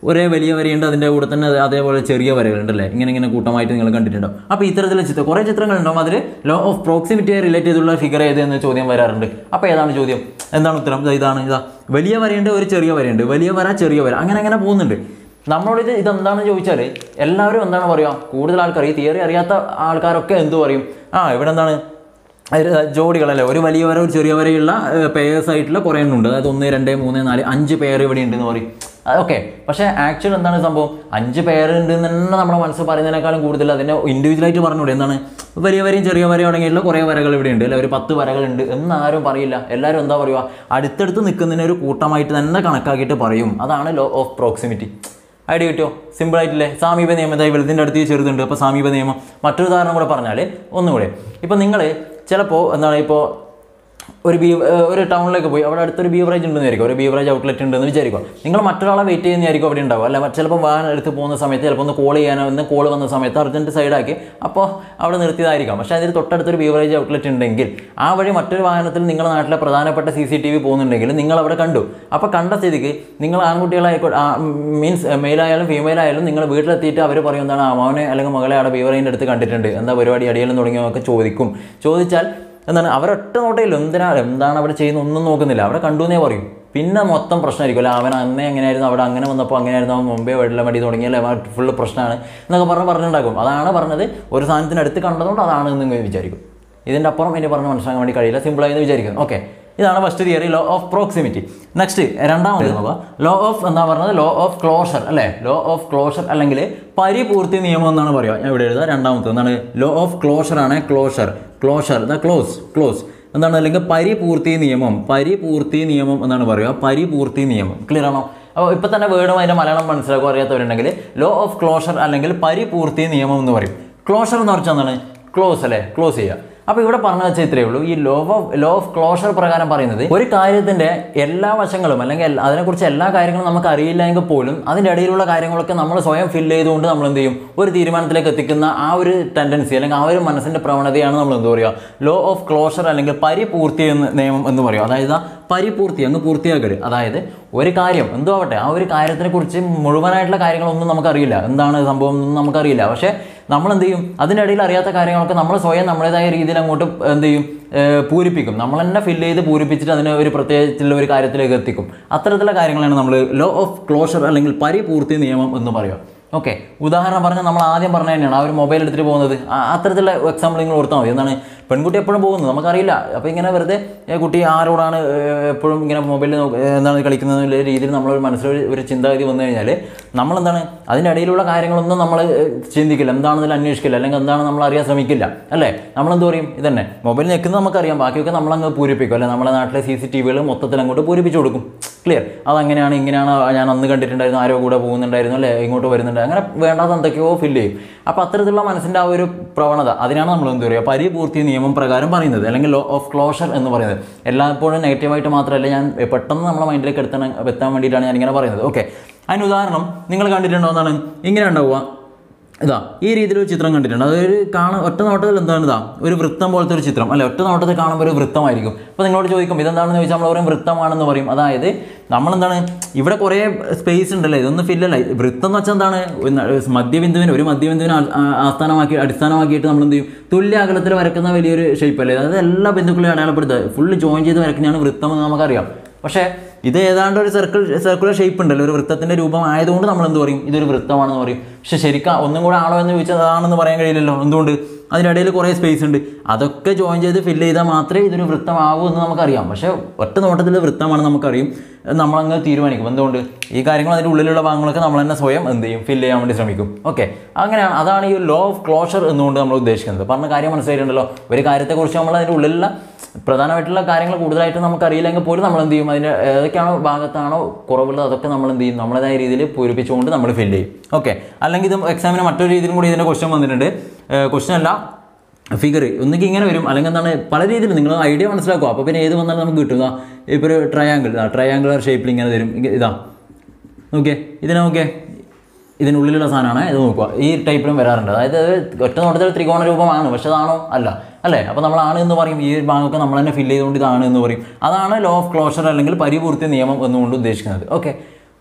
ഒരേ വലിയ വരയുണ്ട് അതിൻ്റെ കൂടെ തന്നെ അത് അതേപോലെ ചെറിയ വരകളുണ്ട് അല്ലേ ഇങ്ങനെ ഇങ്ങനെ കൂട്ടമായിട്ട് നിങ്ങൾ കണ്ടിട്ടുണ്ടാവും അപ്പോൾ ഇത്തരത്തിലുള്ള ചിത്രം കുറേ ചിത്രങ്ങൾ ഉണ്ടാവും അതിൽ ലോ ഓഫ് പ്രോക്സിമിറ്റിയെ റിലേറ്റ് ചെയ്തുള്ള ഫിഗർ ഏത് എന്ന് ചോദ്യം വരാറുണ്ട് അപ്പോൾ ഏതാണ് ചോദ്യം എന്താണ് ഉത്തരം ദാ ഇതാണ് ഇതാ വലിയ വരയുണ്ട് ഒരു ചെറിയ വരയുണ്ട് വലിയ വര ചെറിയ വര അങ്ങനെ അങ്ങനെ പോകുന്നുണ്ട് നമ്മളോട് ഇത് ഇതെന്താണെന്ന് ചോദിച്ചാൽ എല്ലാവരും എന്താണ് പറയുക കൂടുതൽ ആൾക്കാർ ഈ തിയറി അറിയാത്ത ആൾക്കാരൊക്കെ എന്ത് പറയും ആ ഇവിടെ എന്താണ് അത് ജോഡികളല്ലേ ഒരു വലിയ വര ഒരു ചെറിയ വരയുള്ള പേയേഴ്സ് ആയിട്ടുള്ള കുറേ എണ്ണം ഉണ്ട് അതായത് ഒന്ന് രണ്ട് മൂന്ന് നാല് അഞ്ച് പേർ ഇവിടെ ഉണ്ടെന്ന് പറയും ഓക്കെ പക്ഷേ ആക്ച്വൽ എന്താണ് സംഭവം അഞ്ച് പേർ ഉണ്ട് എന്ന് തന്നെ നമ്മുടെ മനസ്സ് പറയുന്നതിനേക്കാളും കൂടുതൽ അതിനെ ഇൻഡിവിജ്വലായിട്ട് പറഞ്ഞൂടെ എന്താണ് വലിയ വരയും ചെറിയ വരയും അടങ്ങിയിട്ടുള്ള കുറേ വരകൾ ഇവിടെ ഉണ്ട് അല്ലെ ഒരു പത്ത് വരകളുണ്ട് എന്ന് ആരും പറയില്ല എല്ലാവരും എന്താ പറയുക അടുത്തടുത്ത് നിൽക്കുന്നതിനെ ഒരു കൂട്ടമായിട്ട് തന്നെ കണക്കാക്കിയിട്ട് പറയും അതാണ് ലോ ഓഫ് പ്രോക്സിമിറ്റി ഐഡിയ കിട്ടിയോ സിമ്പിൾ ആയിട്ടില്ലേ സാമീപ നിയമം ഇതായി വലുതിൻ്റെ അടുത്ത് ഈ ചെറുതുണ്ട് അപ്പോൾ സാമീപ നിയമം മറ്റൊരു ഉദാഹരണം കൂടെ പറഞ്ഞാൽ ഒന്നുകൂടെ ഇപ്പോൾ നിങ്ങൾ ചിലപ്പോൾ എന്താണ് ഇപ്പോൾ ഒരു ബീ ഏഹ് ഒരു ടൗണിലേക്ക് പോയി അവിടെ അടുത്തൊരു ബീവറേജ് ഉണ്ടെന്ന് വിചാരിക്കും ഒരു ബീവറേജ് ഔട്ട്ലെറ്റ് ഉണ്ടെന്ന് വിചാരിക്കുക നിങ്ങൾ മറ്റൊരാളെ വെയിറ്റ് ചെയ്യുന്നതായിരിക്കും അവിടെ ഉണ്ടാവും അല്ല മറ്റ് ചിലപ്പോൾ വാഹനം എടുത്ത് പോകുന്ന സമയത്ത് ചിലപ്പോൾ ഒന്ന് കോൾ ചെയ്യാനോ ഒന്ന് കോൾ വന്ന സമയത്ത് അർജൻറ്റ് സൈഡാക്കി അപ്പോൾ അവിടെ നിർത്തിയതായിരിക്കാം പക്ഷേ അതിന് തൊട്ടടുത്തൊരു ബീവറേജ് ഔട്ട്ലെറ്റ് ഉണ്ടെങ്കിൽ ആ വഴി മറ്റൊരു വാഹനത്തിൽ നിങ്ങളുടെ നാട്ടിലെ പ്രധാനപ്പെട്ട സി സി ടി വി പോകുന്നുണ്ടെങ്കിൽ നിങ്ങൾ അവിടെ കണ്ടു അപ്പോൾ കണ്ട സ്ഥിതിക്ക് നിങ്ങൾ ആൺകുട്ടികളായിക്കോട്ടെ മീൻസ് മെയിലായാലും ഫീമെയിൽ ആയാലും നിങ്ങൾ വീട്ടിലെത്തിയിട്ട് അവർ പറയും എന്താണ് അവനെ അല്ലെങ്കിൽ മകളെ അവിടെ ബീവറേജിൻ്റെ അടുത്ത് കണ്ടിട്ടുണ്ട് എന്താ പരിപാടി അടിയെല്ലാം തുടങ്ങിയതൊക്കെ ചോദിക്കും ചോദിച്ചാൽ എന്താണ് അവരൊറ്റ നോട്ടയില്ല എന്തിനാ എന്താണ് അവിടെ ചെയ്യുന്നത് ഒന്നും നോക്കുന്നില്ല അവിടെ കണ്ടു എന്നേ പറയും പിന്നെ മൊത്തം പ്രശ്നമായിരിക്കും അല്ല അവൻ അന്നേ എങ്ങനെയായിരുന്നു അവിടെ അങ്ങനെ വന്നപ്പോൾ അങ്ങനെയായിരുന്നു അവൻ മുമ്പേ വെള്ളം മടി തുടങ്ങിയല്ലേ അവൻ ഫുള്ള് പ്രശ്നമാണ് എന്നൊക്കെ പറഞ്ഞ് പറഞ്ഞുണ്ടാക്കും അതാണ് പറഞ്ഞത് ഒരു സാധനത്തിന് അടുത്ത് കണ്ടതുകൊണ്ട് അതാണ് എന്ന് നിങ്ങൾ വിചാരിക്കും ഇതിൻ്റെ അപ്പുറം ഇനി പറഞ്ഞ് മനസ്സിലാക്കാൻ വേണ്ടി കഴിയില്ല സിമ്പിളായി എന്ന് വിചാരിക്കുന്നു ഓക്കെ ഇതാണ് first theory law of proximity next രണ്ടാമത് നോക്കുക ലോ ഓഫ് എന്താ പറഞ്ഞത് ലോ ഓഫ് ക്ലോഷർ അല്ലേ ലോ ഓഫ് ക്ലോഷർ അല്ലെങ്കിൽ പരിപൂർത്തി നിയമം എന്നാണ് പറയുക ഞാൻ ഇവിടെ എഴുതുക രണ്ടാമത്തെ എന്താണ് ലോ ഓഫ് ക്ലോഷർ ആണ് closure closure the close close എന്താണ് അല്ലെങ്കിൽ പരിപൂർത്തി നിയമം പരിപൂർത്തി നിയമം എന്നാണ് പറയുക പരിപൂർത്തി നിയമം ക്ലിയർ ആണോ അപ്പോൾ ഇപ്പം തന്നെ വേർഡും അതിൻ്റെ മലയാളം മനസ്സിലാക്കുക അറിയാത്തവരുണ്ടെങ്കിൽ ലോ ഓഫ് ക്ലോഷർ അല്ലെങ്കിൽ പരിപൂർത്തി നിയമം എന്ന് പറയും ക്ലോഷർ എന്ന് പറഞ്ഞാൽ എന്താണ് ക്ലോസ് അല്ലേ ക്ലോസ് ചെയ്യുക അപ്പോൾ ഇവിടെ പറഞ്ഞു വെച്ചാൽ ഇത്രയേ ഉള്ളൂ ഈ law of law of closure പ്രകാരം പറയുന്നത് ഒരു കാര്യത്തിന്റെ എല്ലാ വശങ്ങളും അല്ലെങ്കിൽ എല്ലാ- അതിനെക്കുറിച്ച് എല്ലാ കാര്യങ്ങളും നമുക്ക് അറിയില്ല എങ്കിൽ പോലും അതിൻ്റെ ഇടയിലുള്ള കാര്യങ്ങളൊക്കെ നമ്മൾ സ്വയം ഫില്ല് ചെയ്തുകൊണ്ട് നമ്മൾ എന്ത് ചെയ്യും ഒരു തീരുമാനത്തിലേക്ക് എത്തിക്കുന്ന ആ ഒരു ടെൻഡൻസി അല്ലെങ്കിൽ ആ ഒരു മനസ്സിന്റെ പ്രവണതയാണ് നമ്മൾ എന്ത് പറയുക ലോ ഓഫ് ക്ലോഷർ അല്ലെങ്കിൽ പരിപൂർത്തി എന്ന് നിയമം എന്ന് പറയും അതായത് ആ പരിപൂർത്തി അങ്ങ് പൂർത്തിയാക്കല് അതായത് ഒരു കാര്യം എന്തോ ആവട്ടെ ആ ഒരു കാര്യത്തിനെ കുറിച്ച് മുഴുവനായിട്ടുള്ള കാര്യങ്ങളൊന്നും നമുക്കറിയില്ല എന്താണ് സംഭവം എന്നൊന്നും നമുക്കറിയില്ല പക്ഷേ നമ്മൾ എന്ത് ചെയ്യും അതിനിടയിൽ അറിയാത്ത കാര്യങ്ങളൊക്കെ നമ്മൾ സ്വയം നമ്മുടേതായ രീതിയിൽ അങ്ങോട്ട് എന്ത് ചെയ്യും ഏഹ് പൂരിപ്പിക്കും നമ്മൾ തന്നെ ഫില്ല് ചെയ്ത് പൂരിപ്പിച്ചിട്ട് അതിനെ ഒരു പ്രത്യേകിച്ചുള്ള ഒരു കാര്യത്തിലേക്ക് എത്തിക്കും അത്തരത്തിലുള്ള കാര്യങ്ങളാണ് നമ്മൾ ലോ ഓഫ് ക്ലോഷർ അല്ലെങ്കിൽ പരിപൂർത്തി നിയമം എന്ന് പറയുക ഓക്കെ ഉദാഹരണം പറഞ്ഞാൽ നമ്മൾ ആദ്യം പറഞ്ഞ തന്നെയാണ് ആ ഒരു മൊബൈൽ എടുത്തിട്ട് പോകുന്നത് ആ- അത്തരത്തിലുള്ള എക്സാമ്പിൾ നിങ്ങൾ ഓർത്താൽ മതി എന്താണ് പെൺകുട്ടി എപ്പോഴും പോകുന്നത് നമുക്കറിയില്ല അപ്പോൾ ഇങ്ങനെ വെറുതെ ഏ, കുട്ടി ആരോടാണ് ഏ, എപ്പോഴും ഇങ്ങനെ മൊബൈലിൽ എന്താണ് കളിക്കുന്നത് എന്നുള്ള രീതിയിൽ നമ്മളൊരു മനസ്സിലൊരു ഒരു ചിന്താഗതി വന്നു കഴിഞ്ഞാൽ നമ്മളെന്താണ് അതിൻ്റെ ഇടയിലുള്ള കാര്യങ്ങളൊന്നും നമ്മൾ ചിന്തിക്കില്ല എന്താണെന്നതിൽ അന്വേഷിക്കില്ല അല്ലെങ്കിൽ എന്താണ് നമ്മൾ അറിയാൻ ശ്രമിക്കില്ല അല്ലേ നമ്മളെന്ത് പറയും ഇതന്നെ മൊബൈൽ നിൽക്കുന്നത് നമുക്കറിയാം ബാക്കിയൊക്കെ നമ്മളങ്ങ് പൂരിപ്പിക്കും അല്ലേ നമ്മുടെ നാട്ടിലെ സി സി ടി വികൾ മൊത്തത്തിൽ അങ്ങോട്ട് പൂരിപ്പിച്ചു കൊടുക്കും ക്ലിയർ അതങ്ങനെയാണ് ഇങ്ങനെയാണ് ഞാൻ അന്ന് കണ്ടിട്ടുണ്ടായിരുന്നു ആരോ കൂടെ പോകുന്നുണ്ടായിരുന്നു അല്ലേ ഇങ്ങോട്ട് വരുന്നുണ്ട് അങ്ങനെ വേണ്ടാത്ത എന്തൊക്കെയോ ഫില്ല് ചെയ്യും അപ്പോൾ അത്തരത്തിലുള്ള മനസ്സിൻ്റെ ആ ഒരു പ്രവണത അതിനാണ് നമ്മൾ എന്ത് പറയുക പരിപൂർത്തി നിയമം പ്രകാരം പറയുന്നത് അല്ലെങ്കിൽ ലോ ഓഫ് ക്ലോഷർ എന്ന് പറയുന്നത് എല്ലായ്പ്പോഴും നെഗറ്റീവായിട്ട് മാത്രമല്ല ഞാൻ പെട്ടെന്ന് നമ്മുടെ മൈൻഡിലേക്ക് എത്താൻ എത്താൻ വേണ്ടിയിട്ടാണ് ഞാൻ ഇങ്ങനെ പറയുന്നത് ഓക്കെ അതിന് ഉദാഹരണം നിങ്ങൾ കണ്ടിട്ടുണ്ടോ എന്നാണ് ഇങ്ങനെ ഉണ്ടാവുക ഇതാ ഈ രീതിയിൽ ഒരു ചിത്രം കണ്ടിട്ടുണ്ട് അതൊരു കാണാൻ ഒറ്റ നോട്ടത്തിൽ എന്താണ് ഇതാ ഒരു വൃത്തം പോലത്തെ ഒരു ചിത്രം അല്ലെ ഒറ്റ നോട്ടത്തിൽ കാണുമ്പോൾ ഒരു വൃത്തമായിരിക്കും അപ്പോൾ നിങ്ങളോട് ചോദിക്കും ഇതെന്താണെന്ന് ചോദിച്ചാൽ നമ്മൾ പറയും വൃത്തമാണെന്ന് പറയും അതായത് നമ്മളെന്താണ് ഇവിടെ കുറേ സ്പേസ് ഉണ്ടല്ലേ ഇതൊന്നും ഫില്ലല്ല വൃത്തം എന്ന് വെച്ചാൽ എന്താണ് ഒന്ന് മധ്യബിന്ദുവിന് ഒരു മധ്യബിന്ദുവിനെ ആ- ആ- ആസ്ഥാനമാക്കി അടിസ്ഥാനമാക്കിയിട്ട് നമ്മൾ എന്ത് ചെയ്യും തുല്യ അകലത്തിൽ വരക്കുന്ന വലിയൊരു ഷേപ്പ് അല്ലേ അതായത് എല്ലാ ബിന്ദുക്കളെയും അടയാളപ്പെടുത്തുക ഫുള്ള് ജോയിൻ ചെയ്ത് വരക്കുന്നതാണ് വൃത്തം എന്ന് നമുക്കറിയാം പക്ഷേ ഇത് ഏതാണ്ട് ഒരു സർക്കിൾ സർക്കുലർ ഷേപ്പ് ഉണ്ടല്ലോ ഒരു വൃത്തത്തിന്റെ രൂപം ആയതുകൊണ്ട് നമ്മൾ എന്ത് പറയും ഇതൊരു വൃത്തമാണെന്ന് പറയും പക്ഷെ ശരിക്കും ഒന്നും കൂടെ ആണോ എന്ന് ചോദിച്ചാൽ അതാണെന്ന് പറയാൻ കഴിയില്ലല്ലോ എന്തുകൊണ്ട് അതിനിടയിൽ കുറേ സ്പേസ് ഉണ്ട് അതൊക്കെ ജോയിൻ ചെയ്ത് ഫില്ല് ചെയ്താൽ മാത്രമേ ഇതൊരു വൃത്തമാവൂ എന്ന് നമുക്കറിയാം പക്ഷേ ഒറ്റ നോട്ടത്തിൽ വൃത്തമാണെന്ന് നമുക്കറിയും നമ്മളങ്ങ് തീരുമാനിക്കും എന്തുകൊണ്ട് ഈ കാര്യങ്ങൾ അതിൻ്റെ ഉള്ളിലുള്ള ഭാഗങ്ങളൊക്കെ നമ്മൾ തന്നെ സ്വയം എന്ത് ചെയ്യും ഫില്ല് ചെയ്യാൻ വേണ്ടി ശ്രമിക്കും ഓക്കെ അങ്ങനെയാണ് അതാണ് ഈ ലോ ഓഫ് ക്ലോഷർ എന്നുകൊണ്ട് നമ്മൾ ഉദ്ദേശിക്കുന്നത് പറഞ്ഞ കാര്യം മനസ്സിലായിട്ടുണ്ടല്ലോ ഒരു കാര്യത്തെക്കുറിച്ച് നമ്മൾ അതിൻ്റെ ഉള്ളിലുള്ള പ്രധാനമായിട്ടുള്ള കാര്യങ്ങൾ കൂടുതലായിട്ട് നമുക്കറിയില്ലെങ്കിൽ പോലും നമ്മൾ എന്ത് ചെയ്യും അതിൻ്റെ ഏതൊക്കെയാണോ ഭാഗത്താണോ കുറവുള്ളത് അതൊക്കെ നമ്മൾ എന്ത് ചെയ്യും നമ്മളേതായ രീതിയിൽ പൂരിപ്പിച്ചുകൊണ്ട് നമ്മൾ ഫില്ല് ചെയ്യും ഓക്കെ അല്ലെങ്കിൽ ഇത് എക്സാമിന് മറ്റൊരു രീതിയിലും കൂടി ഇതിൻ്റെ ക്വസ്റ്റ്യൻ വന്നിട്ടുണ്ട് ക്വസ്റ്റ്യൻ അല്ല ഫിഗർ ഒന്നുകിൽ ഇങ്ങനെ വരും അല്ലെങ്കിൽ എന്താണ് പല രീതിയിൽ നിങ്ങൾ ഐഡിയ മനസ്സിലാക്കുക അപ്പോൾ പിന്നെ ഏത് വന്നാലും നമുക്ക് കിട്ടുക ഇപ്പോൾ ഒരു ട്രയാങ്കിൾ ഇതാ ട്രയാങ്കുലർ ഷേപ്പിൽ ഇങ്ങനെ തരും ഇങ്ങ- ഇതാ നോക്കിയേ ഇതിനെ നോക്കിയേ ഇതിനുള്ളിലുള്ള സാധനമാണ് ഇത് നോക്കുക ഈ ടൈപ്പിലും വരാറുണ്ട് അതായത് അത് ഒറ്റ നോട്ടത്തിൽ ത്രികോണ രൂപമാണ് പക്ഷെ അതാണോ അല്ല അല്ലേ അപ്പോൾ നമ്മളാണ് എന്ന് പറയും ഈ ഭാഗമൊക്കെ നമ്മൾ തന്നെ ഫില്ല് ചെയ്തുകൊണ്ട് ഇതാണ് എന്ന് പറയും അതാണ് ലോ ഓഫ് ക്ലോഷർ അല്ലെങ്കിൽ പരിപൂർത്തി നിയമം എന്നുകൊണ്ട് ഉദ്ദേശിക്കുന്നത് ഓക്കെ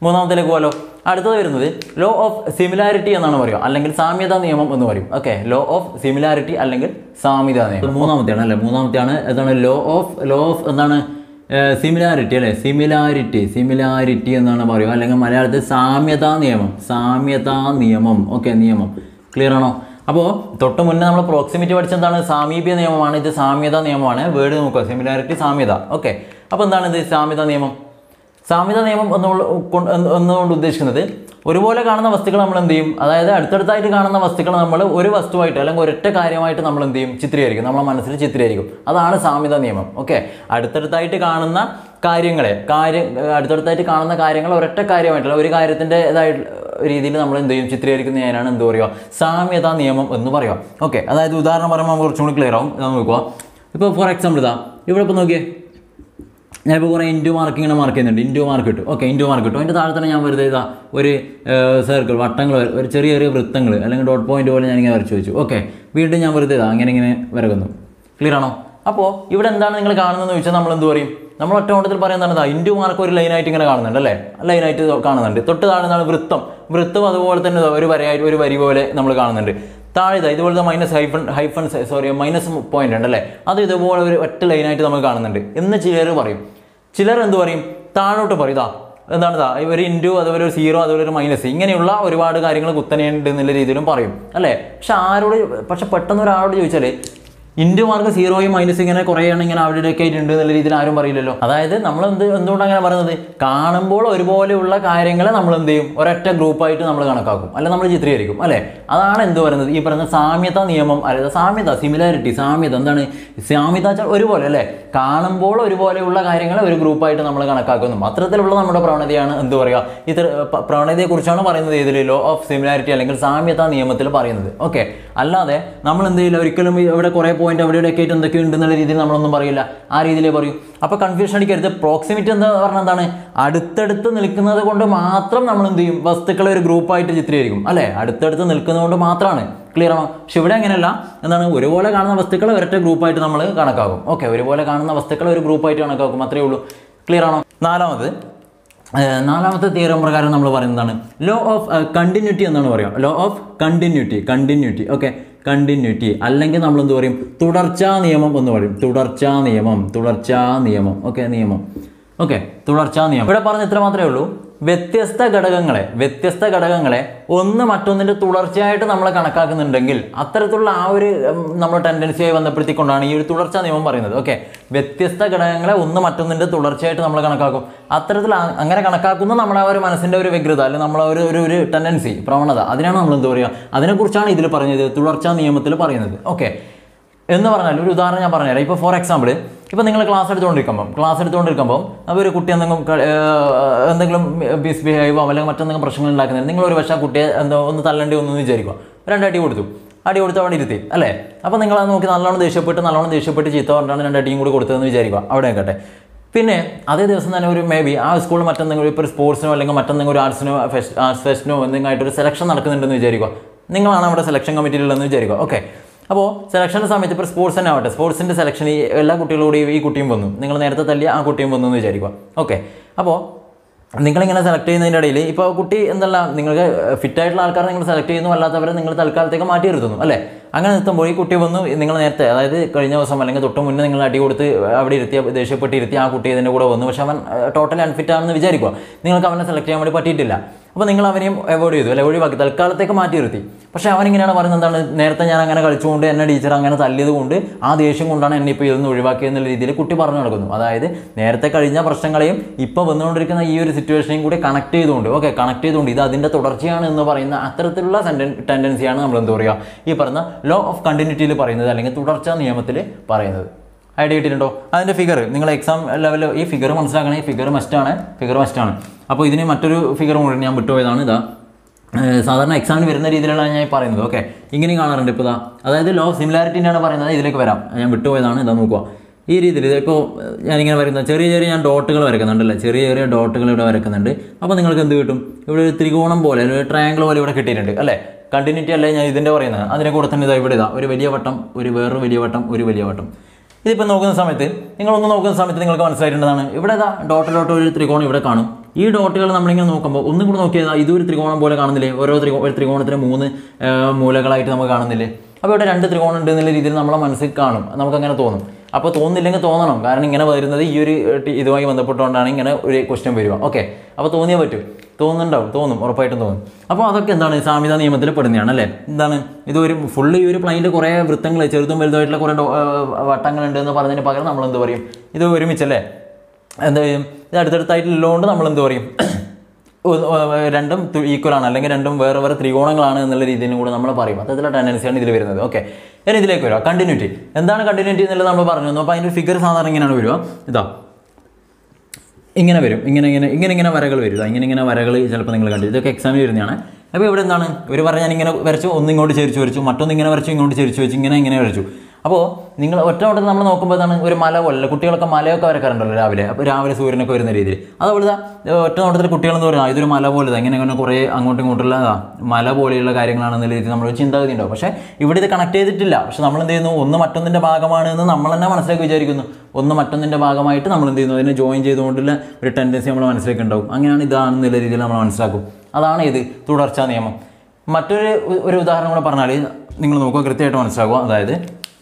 മൂന്നാമത്തിലേക്ക് പോലോ അടുത്തത് വരുന്നത് ലോ ഓഫ് സിമിലാരിറ്റി എന്നാണ് പറയുക അല്ലെങ്കിൽ സാമ്യതാ നിയമം എന്ന് പറയും ഓക്കെ ലോ ഓഫ് സിമിലാരിറ്റി അല്ലെങ്കിൽ സാമ്യതാ നിയമം മൂന്നാമത്തെയാണ് അല്ലേ മൂന്നാമത്തെയാണ് എന്താണ് ലോ ഓഫ് ലോ ഓഫ് എന്താണ് സിമിലാരിറ്റി അല്ലേ സിമിലാരിറ്റി സിമിലാരിറ്റി എന്നാണ് പറയുക അല്ലെങ്കിൽ മലയാളത്തിൽ സാമ്യതാ നിയമം സാമ്യതാ നിയമം ഓക്കെ നിയമം ക്ലിയർ ആണോ അപ്പോൾ തൊട്ട് മുന്നേ നമ്മൾ പ്രോക്സിമിറ്റി പഠിച്ച എന്താണ് സാമീപ്യ നിയമമാണ് ഇത് സാമ്യതാ നിയമമാണ് വേർഡ് നോക്കുക സിമിലാരിറ്റി സാമ്യത ഓക്കെ അപ്പോൾ എന്താണ് ഇത് സാമ്യതാ നിയമം സാമ്യത നിയമം എന്നുള്ള കൊണ്ട് എന്ന് എന്നുകൊണ്ട് ഉദ്ദേശിക്കുന്നത് ഒരുപോലെ കാണുന്ന വസ്തുക്കൾ നമ്മൾ എന്ത് ചെയ്യും അതായത് അടുത്തടുത്തായിട്ട് കാണുന്ന വസ്തുക്കൾ നമ്മൾ ഒരു വസ്തുവായിട്ട് അല്ലെങ്കിൽ ഒരൊറ്റ കാര്യമായിട്ട് നമ്മൾ എന്ത് ചെയ്യും ചിത്രീകരിക്കും നമ്മളെ മനസ്സിൽ ചിത്രീകരിക്കും അതാണ് സാമ്യത നിയമം ഓക്കെ അടുത്തടുത്തായിട്ട് കാണുന്ന കാര്യങ്ങളെ കാര്യം അടുത്തടുത്തായിട്ട് കാണുന്ന കാര്യങ്ങൾ ഒരൊറ്റ കാര്യമായിട്ടുള്ള ഒരു കാര്യത്തിൻ്റെ ഇതായിട്ട് രീതിയിൽ നമ്മൾ എന്ത് ചെയ്യും ചിത്രീകരിക്കുന്നതിനാണ് എന്ത് പറയുക സാമ്യത നിയമം എന്ന് പറയുക ഓക്കെ അതായത് ഉദാഹരണം പറയുമ്പോൾ നമുക്ക് കുറച്ചും കൂടി ക്ലിയർ ആവും ഇത് നോക്കുക ഇപ്പോൾ ഫോർ എക്സാമ്പിൾ ഇതാ ഇവിടെ ഇപ്പോൾ നോക്കിയേ ഞാനിപ്പോൾ കുറേ ഇൻറ്റു മാർക്ക് ഇങ്ങനെ മാർക്ക് ചെയ്യുന്നുണ്ട് ഇൻറ്റു മാർക്ക് കിട്ടും ഓക്കെ ഇൻറ്റു മാർക്ക് കിട്ടും അതിൻ്റെ താഴെ തന്നെ ഞാൻ വെറുതെ ഇതാ ഒരു സർക്കിൾ വട്ടങ്ങൾ വര- ഒരു ചെറിയ ചെറിയ വൃത്തങ്ങൾ അല്ലെങ്കിൽ ഡോട്ട് പോയിന്റ് പോലെ ഞാനിങ്ങനെ വരച്ച് വെച്ചു ഓക്കെ വീണ്ടും ഞാൻ വെറുതെ ഇതാ അങ്ങനെ ഇങ്ങനെ വരക്കുന്നു ക്ലിയർ ആണോ അപ്പോൾ ഇവിടെ എന്താണ് നിങ്ങൾ കാണുന്നതെന്ന് ചോദിച്ചാൽ നമ്മൾ എന്ത് പറയും നമ്മൾ ഒറ്റ ഓട്ടത്തിൽ പറയുന്നതാണ് ഇതാ ഇൻറ്റു മാർക്ക് ഒരു ലൈനായിട്ട് ഇങ്ങനെ കാണുന്നുണ്ട് അല്ലേ ലൈനായിട്ട് കാണുന്നുണ്ട് തൊട്ട് താഴെ നിന്നാണ് വൃത്തം വൃത്തം അതുപോലെ തന്നെ ഇതാ ഒരു വരയായിട്ട് ഒരു വരി പോലെ നമ്മൾ കാണുന്നുണ്ട് താഴെ ഇതാ ഇതുപോലത്തെ minus hyphen hyphen sorry minus point ഉണ്ട് അല്ലേ അത് ഇതുപോലെ ഒരു ഒറ്റ ലൈനായിട്ട് നമ്മൾ കാണുന്നുണ്ട് എന്ന് ചിലർ പറയും ചിലർ എന്ത് പറയും താഴോട്ട് പറയും ഇതാ എന്താണ് ഇതാ ഒരു ഇൻറ്റു അതുപോലെ ഒരു സീറോ അതുപോലെ ഒരു മൈനസ് ഇങ്ങനെയുള്ള ഒരുപാട് കാര്യങ്ങൾ കുത്തനെയുണ്ട് എന്നുള്ള രീതിയിലും പറയും അല്ലേ പക്ഷെ ആരോട് പക്ഷെ പെട്ടെന്ന് ഒരാളോട് ചോദിച്ചാൽ ഇൻറ്റു മാർക്ക് സീറോയും മൈനസ് ഇങ്ങനെ കുറേ എണ്ണം ഇങ്ങനെ അവിടെയൊക്കെ ആയിട്ട് ഉണ്ട് എന്നുള്ള രീതിയിൽ ആരും പറയില്ലല്ലോ അതായത് നമ്മൾ എന്ത് എന്തുകൊണ്ടാണ് അങ്ങനെ പറയുന്നത് കാണുമ്പോൾ ഒരുപോലെയുള്ള കാര്യങ്ങളെ നമ്മൾ എന്ത് ചെയ്യും ഒരൊറ്റ ഗ്രൂപ്പായിട്ട് നമ്മൾ കണക്കാക്കും അല്ല നമ്മൾ ചിത്രീകരിക്കും അല്ലേ അതാണ് എന്ത് പറയുന്നത് ഈ പറയുന്ന സാമ്യത നിയമം അതായത് സാമ്യത സിമിലാരിറ്റി സാമ്യത എന്താണ് സാമ്യത വെച്ചാൽ ഒരുപോലെ അല്ലേ കാണുമ്പോൾ ഒരുപോലെയുള്ള കാര്യങ്ങളെ ഒരു ഗ്രൂപ്പായിട്ട് നമ്മൾ കണക്കാക്കുന്നു അത്തരത്തിലുള്ള നമ്മുടെ പ്രവണതയാണ് എന്ത് പറയുക ഇത്തര പ- പ്രവണതയെക്കുറിച്ചാണ് പറയുന്നത് ഇതിൽ ലോ ഓഫ് സിമിലാരിറ്റി അല്ലെങ്കിൽ സാമ്യത നിയമത്തിൽ പറയുന്നത് ഓക്കെ അല്ലാതെ നമ്മൾ എന്ത് ചെയ്യില്ല ഒരിക്കലും ഇവിടെ കുറേ പോയിന്റ് അവിടെ ഇവിടെയൊക്കെ ആയിട്ട് എന്തൊക്കെ ഉണ്ടെന്നുള്ള രീതിയിൽ നമ്മളൊന്നും പറയില്ല ആ രീതിയിലേ പറയും അപ്പോൾ കൺഫ്യൂഷൻ അടിക്കരുത് പ്രോക്സിമിറ്റി എന്താ പറഞ്ഞാൽ എന്താണ് അടുത്തടുത്ത് നിൽക്കുന്നത് കൊണ്ട് മാത്രം നമ്മൾ എന്ത് ചെയ്യും വസ്തുക്കളെ ഒരു ഗ്രൂപ്പായിട്ട് ചിത്രീകരിക്കും അല്ലേ അടുത്തടുത്ത് നിൽക്കുന്നത് കൊണ്ട് മാത്രമാണ് ക്ലിയർ ആണോ പക്ഷെ ഇവിടെ അങ്ങനെയല്ല എന്താണ് ഒരുപോലെ കാണുന്ന വസ്തുക്കളെ ഒരൊറ്റ ഗ്രൂപ്പായിട്ട് നമ്മൾ കണക്കാക്കും ഓക്കെ ഒരുപോലെ കാണുന്ന വസ്തുക്കളെ ഒരു ഗ്രൂപ്പായിട്ട് കണക്കാക്കും അത്രയേ ഉള്ളൂ ക്ലിയർ ആണോ നാലാമത് ഏഹ് നാലാമത്തെ തിയറം പ്രകാരം നമ്മൾ പറയുന്നതാണ് ലോ ഓഫ് കണ്ടിന്യൂറ്റി എന്നാണ് പറയുക law of continuity continuity okay continuity അല്ലെങ്കിൽ നമ്മൾ എന്ത് പറയും തുടർച്ചാ നിയമം എന്ന് പറയും തുടർച്ചാ നിയമം തുടർച്ചാ നിയമം ഓക്കെ നിയമം ഓക്കെ തുടർച്ചാ നിയമം ഇവിടെ പറഞ്ഞ ഇത്ര മാത്രമേ ഉള്ളൂ വ്യത്യസ്ത ഘടകങ്ങളെ വ്യത്യസ്ത ഘടകങ്ങളെ ഒന്ന് മറ്റൊന്നിന്റെ തുടർച്ചയായിട്ട് നമ്മൾ കണക്കാക്കുന്നുണ്ടെങ്കിൽ അത്തരത്തിലുള്ള ആ ഒരു ഉം, നമ്മൾ ടെൻഡൻസിയായി ബന്ധപ്പെടുത്തിക്കൊണ്ടാണ് ഈ ഒരു തുടർച്ചാ നിയമം പറയുന്നത് ഓക്കെ വ്യത്യസ്ത ഘടകങ്ങളെ ഒന്ന് മറ്റൊന്നിന്റെ തുടർച്ചയായിട്ട് നമ്മൾ കണക്കാക്കും അത്തരത്തിൽ ആ- അങ്ങനെ കണക്കാക്കുന്ന നമ്മളെ ആ ഒരു മനസ്സിന്റെ ഒരു വ്യഗ്രത അല്ലെങ്കിൽ നമ്മളെ ഒരു ഒരു ഒരു ടെൻഡൻസി പ്രവണത അതിനാണ് നമ്മൾ എന്ത് പറയുക അതിനെക്കുറിച്ചാണ് ഇതിൽ പറഞ്ഞത് തുടർച്ചാ നിയമത്തിൽ പറയുന്നത് ഓക്കെ എന്ന് പറഞ്ഞാൽ ഒരു ഉദാഹരണം ഞാൻ പറഞ്ഞുതരാം ഇപ്പോൾ ഫോർ എക്സാമ്പിൾ ഇപ്പോൾ നിങ്ങൾ ക്ലാസ് എടുത്തുകൊണ്ടിരിക്കുമ്പോൾ ക്ലാസ് എടുത്തുകൊണ്ടിരിക്കുമ്പോൾ അപ്പോൾ ഒരു കുട്ടി എന്തെങ്കിലും ക- ഏഹ് എന്തെങ്കിലും മിസ്ബിഹേവോ അല്ലെങ്കിൽ മറ്റെന്തെങ്കിലും പ്രശ്നങ്ങൾ ഉണ്ടാക്കുന്നില്ല നിങ്ങൾ ഒരു പക്ഷേ ആ കുട്ടിയെ എന്തോ ഒന്ന് തള്ളേണ്ടി വന്നു എന്ന് വിചാരിക്കുക രണ്ടടി കൊടുത്തു അടി കൊടുത്ത് അവിടെ ഇരുത്തി അല്ലേ അപ്പോൾ നിങ്ങൾ അത് നോക്കി നല്ലോണം ദേഷ്യപ്പെട്ട് നല്ലോണം ദേഷ്യപ്പെട്ട് ചീത്ത പറഞ്ഞാണ് രണ്ടടിയും കൂടി കൊടുത്തതെന്ന് വിചാരിക്കുക അവിടെ നിൽക്കട്ടെ പിന്നെ അതേ ദിവസം തന്നെ ഒരു മേ ബി ആ സ്കൂളിൽ മറ്റെന്തെങ്കിലും ഇപ്പോൾ ഒരു സ്പോർട്സിനോ അല്ലെങ്കിൽ മറ്റെന്തെങ്കിലും ഒരു ആർട്സിനോ ഫെസ്റ്റ് ആർട്സ് ഫെസ്റ്റിനോ എന്തെങ്കിലും ആയിട്ട് ഒരു സെലക്ഷൻ നടക്കുന്നുണ്ടെന്ന് വിചാരിക്കുക നിങ്ങളാണ് അവിടെ സെലക്ഷൻ കമ്മിറ്റിയിലുള്ളതെന്ന് വിചാരിക്കുക ഓക്കെ അപ്പോൾ സെലക്ഷൻ്റെ സമയത്ത് ഇപ്പോൾ സ്പോർട്സ് തന്നെ ആവട്ടെ സ്പോർട്സിൻ്റെ സെലക്ഷൻ ഈ എല്ലാ കുട്ടികളോടും ഈ കുട്ടിയും വന്നു നിങ്ങൾ നേരത്തെ തല്ലിയ ആ കുട്ടിയും വന്നു എന്ന് വിചാരിക്കുക ഓക്കെ അപ്പോൾ നിങ്ങളിങ്ങനെ സെലക്ട് ചെയ്യുന്നതിൻ്റെ ഇടയിൽ ഇപ്പോൾ കുട്ടി എന്തല്ല നിങ്ങൾക്ക് ഫിറ്റ് ആയിട്ടുള്ള ആൾക്കാരെ നിങ്ങൾ സെലക്ട് ചെയ്യുന്നു അല്ലാത്തവരെ നിങ്ങൾ തൽക്കാലത്തേക്ക് മാറ്റി നിർത്തുന്നു അല്ലേ അങ്ങനെ നിർത്തുമ്പോൾ ഈ കുട്ടി വന്നു നിങ്ങൾ നേരത്തെ അതായത് കഴിഞ്ഞ ദിവസം അല്ലെങ്കിൽ തൊട്ട് മുന്നേ നിങ്ങൾ അടി കൊടുത്ത് അവിടെ ഇരുത്തിയ ദേഷ്യപ്പെട്ട് ഇരുത്തി ആ കുട്ടി ഇതിൻ്റെ കൂടെ വന്നു പക്ഷെ അവൻ ടോട്ടലി അൺഫിറ്റ് ആണെന്ന് വിചാരിക്കുക നിങ്ങൾക്ക് അവനെ സെലക്ട് ചെയ്യാൻ വേണ്ടി പറ്റിയിട്ടില്ല അപ്പോൾ നിങ്ങൾ അവനെയും അവോയ്ഡ് ചെയ്തു അല്ലെ ഒഴിവാക്കി തൽക്കാലത്തേക്ക് മാറ്റി നിർത്തി പക്ഷെ അവൻ ഇങ്ങനെയാണ് പറയുന്നത് എന്താണ് നേരത്തെ ഞാൻ അങ്ങനെ കളിച്ചുകൊണ്ട് എന്നെ ടീച്ചർ അങ്ങനെ തല്ലിയത് കൊണ്ട് ആ ദേഷ്യം കൊണ്ടാണ് എന്നെ ഇപ്പോൾ ഇതൊന്ന് ഒഴിവാക്കിയത് എന്നുള്ള രീതിയിൽ കുട്ടി പറഞ്ഞു നടക്കുന്നു അതായത് നേരത്തെ കഴിഞ്ഞ പ്രശ്നങ്ങളെയും ഇപ്പോൾ വന്നുകൊണ്ടിരിക്കുന്ന ഈ ഒരു സിറ്റുവേഷനെയും കൂടി കണക്ട് ചെയ്തുകൊണ്ട് ഓക്കെ കണക്ട് ചെയ്തുകൊണ്ട് ഇത് അതിൻ്റെ തുടർച്ചയാണ് എന്ന് പറയുന്ന അത്തരത്തിലുള്ള ടെൻഡൻസിയാണ് നമ്മൾ എന്താ പറയുക ഈ പറഞ്ഞ ലോ ഓഫ് കണ്ടിന്യൂറ്റിയിൽ പറയുന്നത് അല്ലെങ്കിൽ തുടർച്ച നിയമത്തിൽ പറയുന്നത് ഐഡിയ കിട്ടിയിട്ടുണ്ടോ അതിൻ്റെ ഫിഗർ നിങ്ങൾ എക്സാം ലെവലിൽ ഈ ഫിഗർ മനസ്സിലാക്കണേ ഈ ഫിഗർ മസ്റ്റാണ് ഫിഗർ മസ്റ്റാണ് അപ്പോൾ ഇതിന് മറ്റൊരു ഫിഗർ കൂടി ഞാൻ വിട്ടുപോയതാണ് ഇതാ ഏഹ് സാധാരണ എക്സാമിന് വരുന്ന രീതിയിലാണ് ഞാൻ ഈ പറയുന്നത് ഓക്കെ ഇങ്ങനെയും കാണാറുണ്ട് ഇപ്പോൾ ഇതാ അതായത് ലോ സിമിലാരിറ്റിൻ്റെയാണ് പറയുന്നത് ഇതിലേക്ക് വരാം ഞാൻ വിട്ടുപോയതാണ് ഇതാ നോക്കുക ഈ രീതിയിൽ ഇതിപ്പോൾ ഞാനിങ്ങനെ വരയ്ക്കുന്ന ചെറിയ ചെറിയ ഞാൻ ഡോട്ടുകൾ വരയ്ക്കുന്നുണ്ടല്ലേ ചെറിയ ചെറിയ ഡോട്ടുകൾ ഇവിടെ വരയ്ക്കുന്നുണ്ട് അപ്പോൾ നിങ്ങൾക്ക് എന്ത് കിട്ടും ഇവിടെ ഒരു ത്രികോണം പോലെ ഒരു ട്രയാങ്കിൾ പോലെ ഇവിടെ കിട്ടിയിട്ടുണ്ട് അല്ലേ കണ്ടിന്യൂറ്റി അല്ലേ ഞാൻ ഇതിൻ്റെ പറയുന്നത് അതിനെ കൂടെ തന്നെ ഇതാ ഇവിടെ ഇതാ ഒരു വലിയ വട്ടം ഒരു വേറൊരു വലിയ വട്ടം ഒരു വലിയ വട്ടം ഇതിപ്പോൾ നോക്കുന്ന സമയത്ത് നിങ്ങളൊന്ന് നോക്കുന്ന സമയത്ത് നിങ്ങൾക്ക് മനസ്സിലായിട്ടുള്ളതാണ് ഇവിടെ ഇതാ ഡോട്ട് ഡോട്ട് ഒരു ത്രികോണം ഇവിടെ കാണും ഈ ഡോട്ടുകൾ നമ്മളിങ്ങനെ നോക്കുമ്പോൾ ഒന്നും കൂടി നോക്കിയാൽ ഇതൊരു ത്രികോണം പോലെ കാണുന്നില്ലേ ഓരോ ത്രികോ ഒരു ത്രികോണത്തിന് മൂന്ന് ആ, മൂലകളായിട്ട് നമുക്ക് കാണുന്നില്ലേ അപ്പോൾ ഇവിടെ രണ്ട് ത്രികോണം ഉണ്ട് എന്നുള്ള രീതിയിൽ നമ്മളെ മനസ്സിൽ കാണും നമുക്കങ്ങനെ തോന്നും അപ്പോൾ തോന്നുന്നില്ലെങ്കിൽ തോന്നണം കാരണം ഇങ്ങനെ വരുന്നത് ഈ ഒരു ടി- ഇതുമായി ബന്ധപ്പെട്ടുകൊണ്ടാണ് ഇങ്ങനെ ഒരു ക്വസ്റ്റ്യൻ വരിക ഓക്കെ അപ്പോൾ തോന്നിയേ പറ്റൂ തോന്നുന്നുണ്ടാവും തോന്നും ഉറപ്പായിട്ടും തോന്നും അപ്പോൾ അതൊക്കെ എന്താണ് സാമ്യത നിയമത്തിൽ പെടുന്നതാണ് അല്ലേ എന്താണ് ഇത് ഒരു ഫുള്ള് ഈ ഒരു പ്ലെയിൻ്റെ കുറേ വൃത്തങ്ങൾ ചെറുതും വലുതായിട്ടുള്ള കുറേ ഡോ- ആ, വട്ടങ്ങളുണ്ട് എന്ന് പറഞ്ഞതിന് പകരം നമ്മൾ എന്ത് പറയും ഇത് ഒരുമിച്ചല്ലേ എന്താ ചെയ്യും ഇത് അടുത്തടുത്തായിട്ടുള്ളതുകൊണ്ട് നമ്മൾ എന്ത് പറയും ഒന്ന് ഏർ രണ്ടും ഈക്വൽ ആണ് അല്ലെങ്കിൽ രണ്ടും വേറെ വേറെ ത്രികോണങ്ങളാണ് എന്നുള്ള രീതിയിലും കൂടെ നമ്മൾ പറയും അത്തരത്തിലുള്ള ടെൻഡൻസിയാണ് ഇതിൽ വരുന്നത് ഓക്കെ ഇനി ഇതിലേക്ക് വരിക കണ്ടിന്യൂറ്റി എന്താണ് കണ്ടിന്യൂറ്റി എന്നുള്ളത് നമ്മൾ പറഞ്ഞു തന്നു അപ്പോൾ അതിൻ്റെ ഫിഗർ സാധാരണ ഇങ്ങനെയാണ് വരിക ഇതാ ഇങ്ങനെ വരും ഇങ്ങനെ ഇങ്ങനെ ഇങ്ങനെ ഇങ്ങനെ വരകൾ വരും ഇതാ ഇങ്ങനെ ഇങ്ങനെ വരകൾ ചിലപ്പോൾ നിങ്ങൾ കണ്ടു ഇതൊക്കെ എക്സാമിൽ വരുന്നതാണ് അപ്പോൾ ഇവിടെ എന്താണ് ഒരു പറഞ്ഞ ഞാൻ ഇങ്ങനെ വരച്ചു ഒന്ന് ഇങ്ങോട്ട് ചേരിച്ച് വരച്ചു മറ്റൊന്ന് ഇങ്ങനെ വരച്ചു ഇങ്ങോട്ട് ചേരിച്ച് വെച്ചു ഇങ്ങനെ ഇങ്ങനെ വരച്ചു അപ്പോൾ നിങ്ങൾ ഒറ്റ ഓട്ടത്തിൽ നമ്മൾ നോക്കുമ്പോൾ എന്താണ് ഒരു മല പോലെ കുട്ടികളൊക്കെ മലയൊക്കെ വരക്കാറുണ്ടല്ലോ രാവിലെ അപ്പോൾ രാവിലെ സൂര്യനൊക്കെ വരുന്ന രീതിയിൽ അതുപോലെ ദാ, ഒറ്റ നോട്ടത്തിൽ കുട്ടികളെന്ന് പറയുന്നത് ഇതൊരു മല പോലെ ഇതാ, ഇങ്ങനെ ഇങ്ങനെ കുറേ അങ്ങോട്ടും ഇങ്ങോട്ടുള്ള ഇതാ, മല പോലെയുള്ള കാര്യങ്ങളാണെന്നുള്ള രീതിയിൽ നമ്മൾ ചിന്താഗതി ഉണ്ടാവും പക്ഷേ ഇവിടെ ഇത് കണക്ട് ചെയ്തിട്ടില്ല പക്ഷെ നമ്മൾ എന്ത് ചെയ്യുന്നു ഒന്ന് മറ്റൊന്നിൻ്റെ ഭാഗമാണ് എന്ന് നമ്മൾ തന്നെ മനസ്സിലാക്കി വിചാരിക്കുന്നു ഒന്ന് മറ്റൊന്നിൻ്റെ ഭാഗമായിട്ട് നമ്മൾ എന്ത് ചെയ്യുന്നു അതിനെ ജോയിൻ ചെയ്തുകൊണ്ടുള്ള ഒരു ടെൻഡൻസി നമ്മൾ മനസ്സിലേക്ക് ഉണ്ടാവും അങ്ങനെയാണ് ഇതാണെന്നുള്ള രീതിയിൽ നമ്മൾ മനസ്സിലാക്കും അതാണ് ഇത് തുടർച്ചാ നിയമം മറ്റൊരു ഒരു ഉദാഹരണം കൂടെ പറഞ്ഞാൽ നിങ്ങൾ നോക്കുക കൃത്യമായിട്ട് മനസ്സിലാക്കുക അതായത്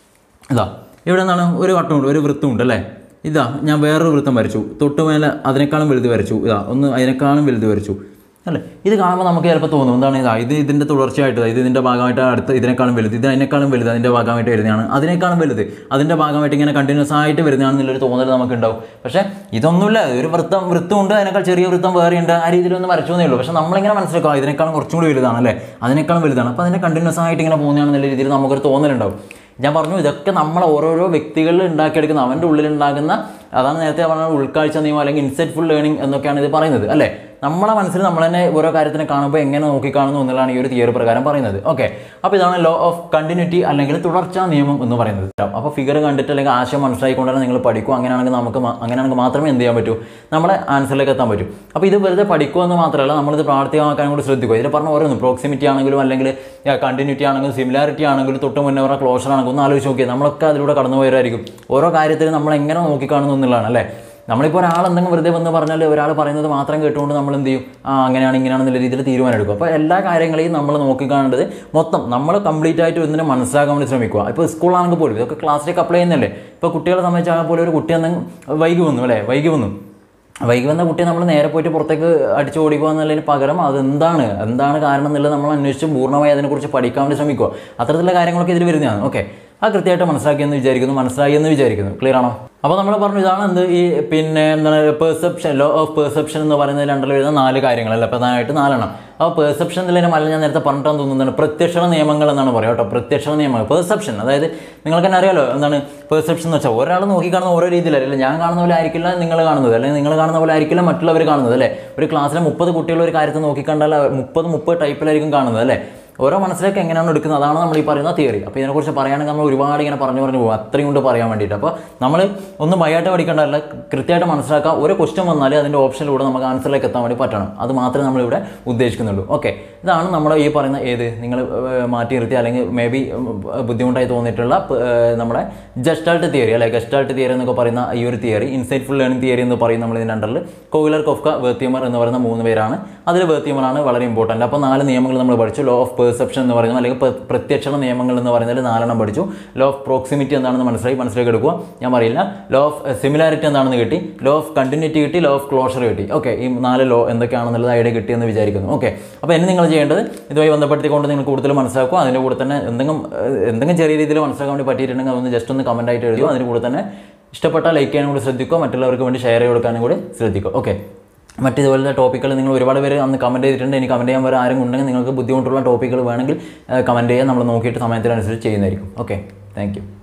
ഇതാ ഇവിടെ നിന്നാണ് ഒരു വട്ടമുണ്ട് ഒരു വൃത്തമുണ്ട് അല്ലേ ഇതാ ഞാൻ വേറൊരു വൃത്തം വരച്ചു തൊട്ട് മേലെ അതിനേക്കാളും വലുത് വരച്ചു ഇതാ ഒന്ന് അതിനേക്കാളും വലുത് വരച്ചു അല്ലേ ഇത് കാണുമ്പോൾ നമുക്ക് ചിലപ്പോൾ തോന്നും എന്താണ് ഇതാ ഇത് ഇതിൻ്റെ തുടർച്ചയായിട്ട് ഇത് ഇതിൻ്റെ ഭാഗമായിട്ട് അടുത്ത ഇതിനേക്കാളും വലുത് ഇത് അതിനേക്കാളും വലുത് അതിൻ്റെ ഭാഗമായിട്ട് വരുന്നതാണ് അതിനേക്കാളും വലുത് അതിൻ്റെ ഭാഗമായിട്ട് ഇങ്ങനെ കണ്ടിന്യൂസ് ആയിട്ട് വരുന്നതാണെന്നുള്ളൊരു തോന്നൽ നമുക്ക് ഉണ്ടാവും പക്ഷേ ഇതൊന്നുമില്ല ഒരു വൃത്തം വൃത്തമുണ്ട് അതിനേക്കാൾ ചെറിയ വൃത്തം വേറെ ഉണ്ട് ആ രീതിയിലൊന്ന് വരച്ചു എന്നേ ഉള്ളൂ പക്ഷേ നമ്മളിങ്ങനെ മനസ്സിലാക്കുക ഇതിനേക്കാളും കുറച്ചും കൂടി വലുതാണ് അല്ലേ അതിനേക്കാളും വലുതാണ് അപ്പോൾ അതിനെ കണ്ടിന്യൂസ് ആയിട്ട് ഇങ്ങനെ പോകുന്നതാണെന്നുള്ള രീതിയിൽ നമുക്കൊരു തോന്നലുണ്ടാവും ഞാൻ പറഞ്ഞു ഇതൊക്കെ നമ്മൾ ഓരോരോ വ്യക്തികളിൽ ഉണ്ടാക്കിയെടുക്കുന്ന അവൻ്റെ ഉള്ളിൽ ഉണ്ടാകുന്ന അതാണ് നേരത്തെ പറഞ്ഞ ഉൾക്കാഴ്ച നിയമം അല്ലെങ്കിൽ ഇൻസെറ്റ്ഫുൾ ലേണിംഗ് എന്നൊക്കെയാണ് ഇത് പറയുന്നത് അല്ലേ നമ്മളെ മനസ്സിൽ നമ്മൾ തന്നെ ഓരോ കാര്യത്തിനെ കാണുമ്പോൾ എങ്ങനെ നോക്കിക്കാണുന്നു എന്നുള്ളതാണ് ഈ ഒരു തിയറി പ്രകാരം പറയുന്നത് ഓക്കെ അപ്പോൾ ഇതാണ് ലോ ഓഫ് കണ്ടിന്യൂറ്റി അല്ലെങ്കിൽ തുടർച്ചാ നിയമം എന്ന് പറയുന്നത് അപ്പോൾ ഫിഗർ കണ്ടിട്ട് അല്ലെങ്കിൽ ആശയം മനസ്സിലാക്കിക്കൊണ്ടാണ് നിങ്ങൾ പഠിക്കും അങ്ങനെയാണെങ്കിൽ നമുക്ക് മാ- അങ്ങനെയാണെങ്കിൽ മാത്രമേ എന്ത് ചെയ്യാൻ പറ്റൂ നമ്മളെ ആൻസറിലേക്ക് എത്താൻ പറ്റും അപ്പോൾ ഇത് വെറുതെ പഠിക്കുക എന്ന് മാത്രമല്ല നമ്മളിത് പ്രാവർത്തികമാക്കാൻ കൂടി ശ്രദ്ധിക്കുക ഇതിൽ പറഞ്ഞ ഓരോന്നും പ്രോക്സിമിറ്റി ആണെങ്കിലും അല്ലെങ്കിൽ കണ്ടിന്യൂറ്റി ആണെങ്കിലും സിമിലാരിറ്റി ആണെങ്കിലും തൊട്ട് മുന്നേ പറഞ്ഞ ക്ലോഷർ ആണെങ്കിലും ഒന്ന് ആലോചിച്ച് നോക്കിയാൽ നമ്മളൊക്കെ അതിലൂടെ കടന്നു പോയവരായിരിക്കും ഓരോ കാര്യത്തിലും നമ്മൾ എങ്ങനെ നോക്കിക്കാണുന്നു എന്നുള്ളതാണ് അല്ലേ നമ്മളിപ്പോൾ ഒരാൾ എന്തെങ്കിലും വെറുതെ വന്ന് പറഞ്ഞാൽ ഒരാൾ പറയുന്നത് മാത്രം കേട്ടുകൊണ്ട് നമ്മൾ എന്ത് ചെയ്യും ആ അങ്ങനെയാണ് ഇങ്ങനെയാണെന്നുള്ള രീതിയിൽ തീരുമാനം എടുക്കും അപ്പോൾ എല്ലാ കാര്യങ്ങളെയും നമ്മൾ നോക്കിക്കാണേണ്ടത് മൊത്തം നമ്മൾ കംപ്ലീറ്റ് ആയിട്ട് ഒന്നിനെ മനസ്സിലാക്കാൻ വേണ്ടി ശ്രമിക്കുക ഇപ്പോൾ സ്കൂളാണെങ്കിൽ പോലും ഇതൊക്കെ ക്ലാസ്സിലേക്ക് അപ്ലൈ ചെയ്യുന്നല്ലേ ഇപ്പോൾ കുട്ടികളെ സംബന്ധിച്ചാൽ പോലും ഒരു കുട്ടി എന്തെങ്കിലും വൈകി വന്നു അല്ലേ വൈകി വന്നു വൈകി വന്ന കുട്ടിയെ നമ്മൾ നേരെ പോയിട്ട് പുറത്തേക്ക് അടിച്ചു ഓടിക്കുക എന്നുള്ളതിന് പകരം അതെന്താണ് എന്താണ് കാരണം എന്നുള്ളത് നമ്മൾ അന്വേഷിച്ച് പൂർണ്ണമായി അതിനെക്കുറിച്ച് പഠിക്കാൻ വേണ്ടി ശ്രമിക്കുക അത്തരത്തിലുള്ള കാര്യങ്ങളൊക്കെ ഇതിൽ വരുന്നതാണ് ഓക്കെ ആ കൃത്യമായിട്ട് മനസ്സിലാക്കിയെന്ന് വിചാരിക്കുന്നു മനസ്സിലായി എന്ന് വിചാരിക്കുന്നു ക്ലിയർ ആണോ അപ്പോൾ നമ്മൾ പറഞ്ഞു ഇതാണ് എന്ത് ഈ പിന്നെ എന്താണ് പെർസെപ്ഷൻ ലോ ഓഫ് പെർസെപ്ഷൻ എന്ന് പറയുന്നത് രണ്ടിൽ വരുന്ന നാല് കാര്യങ്ങളല്ല പ്രധാനമായിട്ട് നാലെണ്ണം അപ്പോൾ പെർസെപ്ഷൻ എന്നതിന് മല്ല ഞാൻ നേരത്തെ പറഞ്ഞിട്ടാണ് തോന്നുന്നത് പ്രത്യക്ഷണ നിയമങ്ങൾ എന്നാണ് പറയുക കേട്ടോ പ്രത്യക്ഷണ നിയമങ്ങൾ പെർസെപ്ഷൻ അതായത് നിങ്ങൾക്ക് തന്നെ അറിയാലോ എന്താണ് പെർസെപ്ഷൻ എന്ന് വെച്ചാൽ ഒരാൾ നോക്കി കാണുന്ന ഓരോ രീതിയിലല്ല ഞാൻ കാണുന്ന പോലെ ആയിരിക്കില്ല നിങ്ങൾ കാണുന്നത് അല്ലെങ്കിൽ നിങ്ങൾ കാണുന്ന പോലെ ആയിരിക്കില്ല മറ്റുള്ളവർ കാണുന്നത് അല്ലേ ഒരു ക്ലാസ്സിലെ മുപ്പത് കുട്ടികൾ ഒരു കാര്യത്തെ നോക്കിക്കണ്ടാൽ മുപ്പത് മുപ്പത് ടൈപ്പിലായിരിക്കും കാണുന്നത് അല്ലേ ഓരോ മനസ്സിലേക്ക് എങ്ങനെയാണ് എടുക്കുന്നത് അതാണ് നമ്മൾ ഈ പറയുന്ന തിയറി അപ്പോൾ ഇതിനെക്കുറിച്ച് പറയുകയാണെങ്കിൽ നമ്മൾ ഒരുപാട് ഇങ്ങനെ പറഞ്ഞു പറഞ്ഞു പോകും അത്രയും കൊണ്ട് പറയാൻ വേണ്ടിയിട്ട് അപ്പോൾ നമ്മൾ ഒന്നും ഭയമായിട്ട് പഠിക്കേണ്ടതല്ല കൃത്യമായിട്ട് മനസ്സിലാക്കുക ഒരു ക്വസ്റ്റ്യൻ വന്നാൽ അതിൻ്റെ ഓപ്ഷനിലൂടെ നമുക്ക് ആൻസറിലേക്ക് എത്താൻ വേണ്ടി പറ്റണം അത് മാത്രമേ നമ്മളിവിടെ ഉദ്ദേശിക്കുന്നുള്ളൂ ഓക്കെ ഇതാണ് നമ്മുടെ ഈ പറയുന്ന ഏത് നിങ്ങൾ മാറ്റി നിർത്തി അല്ലെങ്കിൽ മേ ബി ബുദ്ധിമുട്ടായി തോന്നിയിട്ടുള്ള ഏഹ്, നമ്മുടെ ജസ്റ്റാൾട്ട് തിയറി അല്ലെ ഗസ്റ്റാൾട്ട് തിയറി എന്നൊക്കെ പറയുന്ന ഈ ഒരു തിയറി ഇൻസൈറ്റ്ഫുൾ ലേണിംഗ് തിയറി എന്ന് പറയും നമ്മൾ ഇതിൻ്റെ അണ്ടറിൽ കോയിലർ കൊഫ്ക വേർത്തിയമർ എന്ന് പറയുന്ന മൂന്ന് പേരാണ് അതിൽ വേർത്തിയമറാണ് വളരെ ഇമ്പോർട്ടൻ്റ് അപ്പോൾ നാല് നിയമങ്ങൾ നമ്മൾ പഠിച്ചു ലോ ഓഫ് പെർസെപ്ഷൻ എന്ന് പറയുന്നത് അല്ലെങ്കിൽ പ്ര- പ്രത്യക്ഷണ നിയമങ്ങൾ എന്ന് പറയുന്നതിൽ നാലെണ്ണം പഠിച്ചു ലോ ഓഫ് പ്രോക്സിമിറ്റി എന്താണെന്ന് മനസ്സിലായി മനസ്സിലേക്ക് എടുക്കുക ഞാൻ പറയില്ല ലോ ഓഫ് സിമിലാരിറ്റി എന്താണെന്ന് കിട്ടി ലോ ഓഫ് കണ്ടിന്യൂറ്റി കിട്ടി ലോ ഓഫ് ക്ലോഷർ കിട്ടി ഓക്കെ ഈ നാല് ലോ എന്തൊക്കെയാണെന്നുള്ളത് ഐഡിയ കിട്ടിയെന്ന് വിചാരിക്കുന്നു ഓക്കെ അപ്പോൾ ഇനി നിങ്ങൾ ചെയ്യേണ്ടത് ഇതുമായി ബന്ധപ്പെടുത്തിക്കൊണ്ട് നിങ്ങൾ കൂടുതൽ മനസ്സിലാക്കുക അതിൻ്റെ കൂടെ തന്നെ എന്തെങ്കിലും ഏഹ്, എന്തെങ്കിലും ചെറിയ രീതിയിൽ മനസ്സിലാക്കാൻ വേണ്ടി പറ്റിയിട്ടുണ്ടെങ്കിൽ അതൊന്ന് ജസ്റ്റ് ഒന്ന് കമൻ്റ് ആയിട്ട് എഴുതുക അതിന് കൂടെ തന്നെ ഇഷ്ടപ്പെട്ട ലൈക്ക് ചെയ്യാനും കൂടി ശ്രദ്ധിക്കുക മറ്റുള്ളവർക്ക് വേണ്ടി ഷെയർ ചെയ്ത് കൊടുക്കാനും കൂടി ശ്രദ്ധിക്കുക ഓക്കെ മറ്റിതുപോലത്തെ ടോപ്പിക്കുകൾ നിങ്ങൾ ഒരുപാട് പേര് അന്ന് കമൻറ്റ് ചെയ്തിട്ടുണ്ട് ഇനി കമൻറ്റ് ചെയ്യാൻ വേറെ ആരും ഉണ്ടെങ്കിൽ നിങ്ങൾക്ക് ബുദ്ധിമുട്ടുള്ള ടോപ്പിക്കുകൾ വേണമെങ്കിൽ കമൻറ്റ് ചെയ്യാൻ നമ്മൾ നോക്കിയിട്ട് സമയത്തിനനുസരിച്ച് ചെയ്യുന്നതായിരിക്കും ഓക്കെ താങ്ക് യു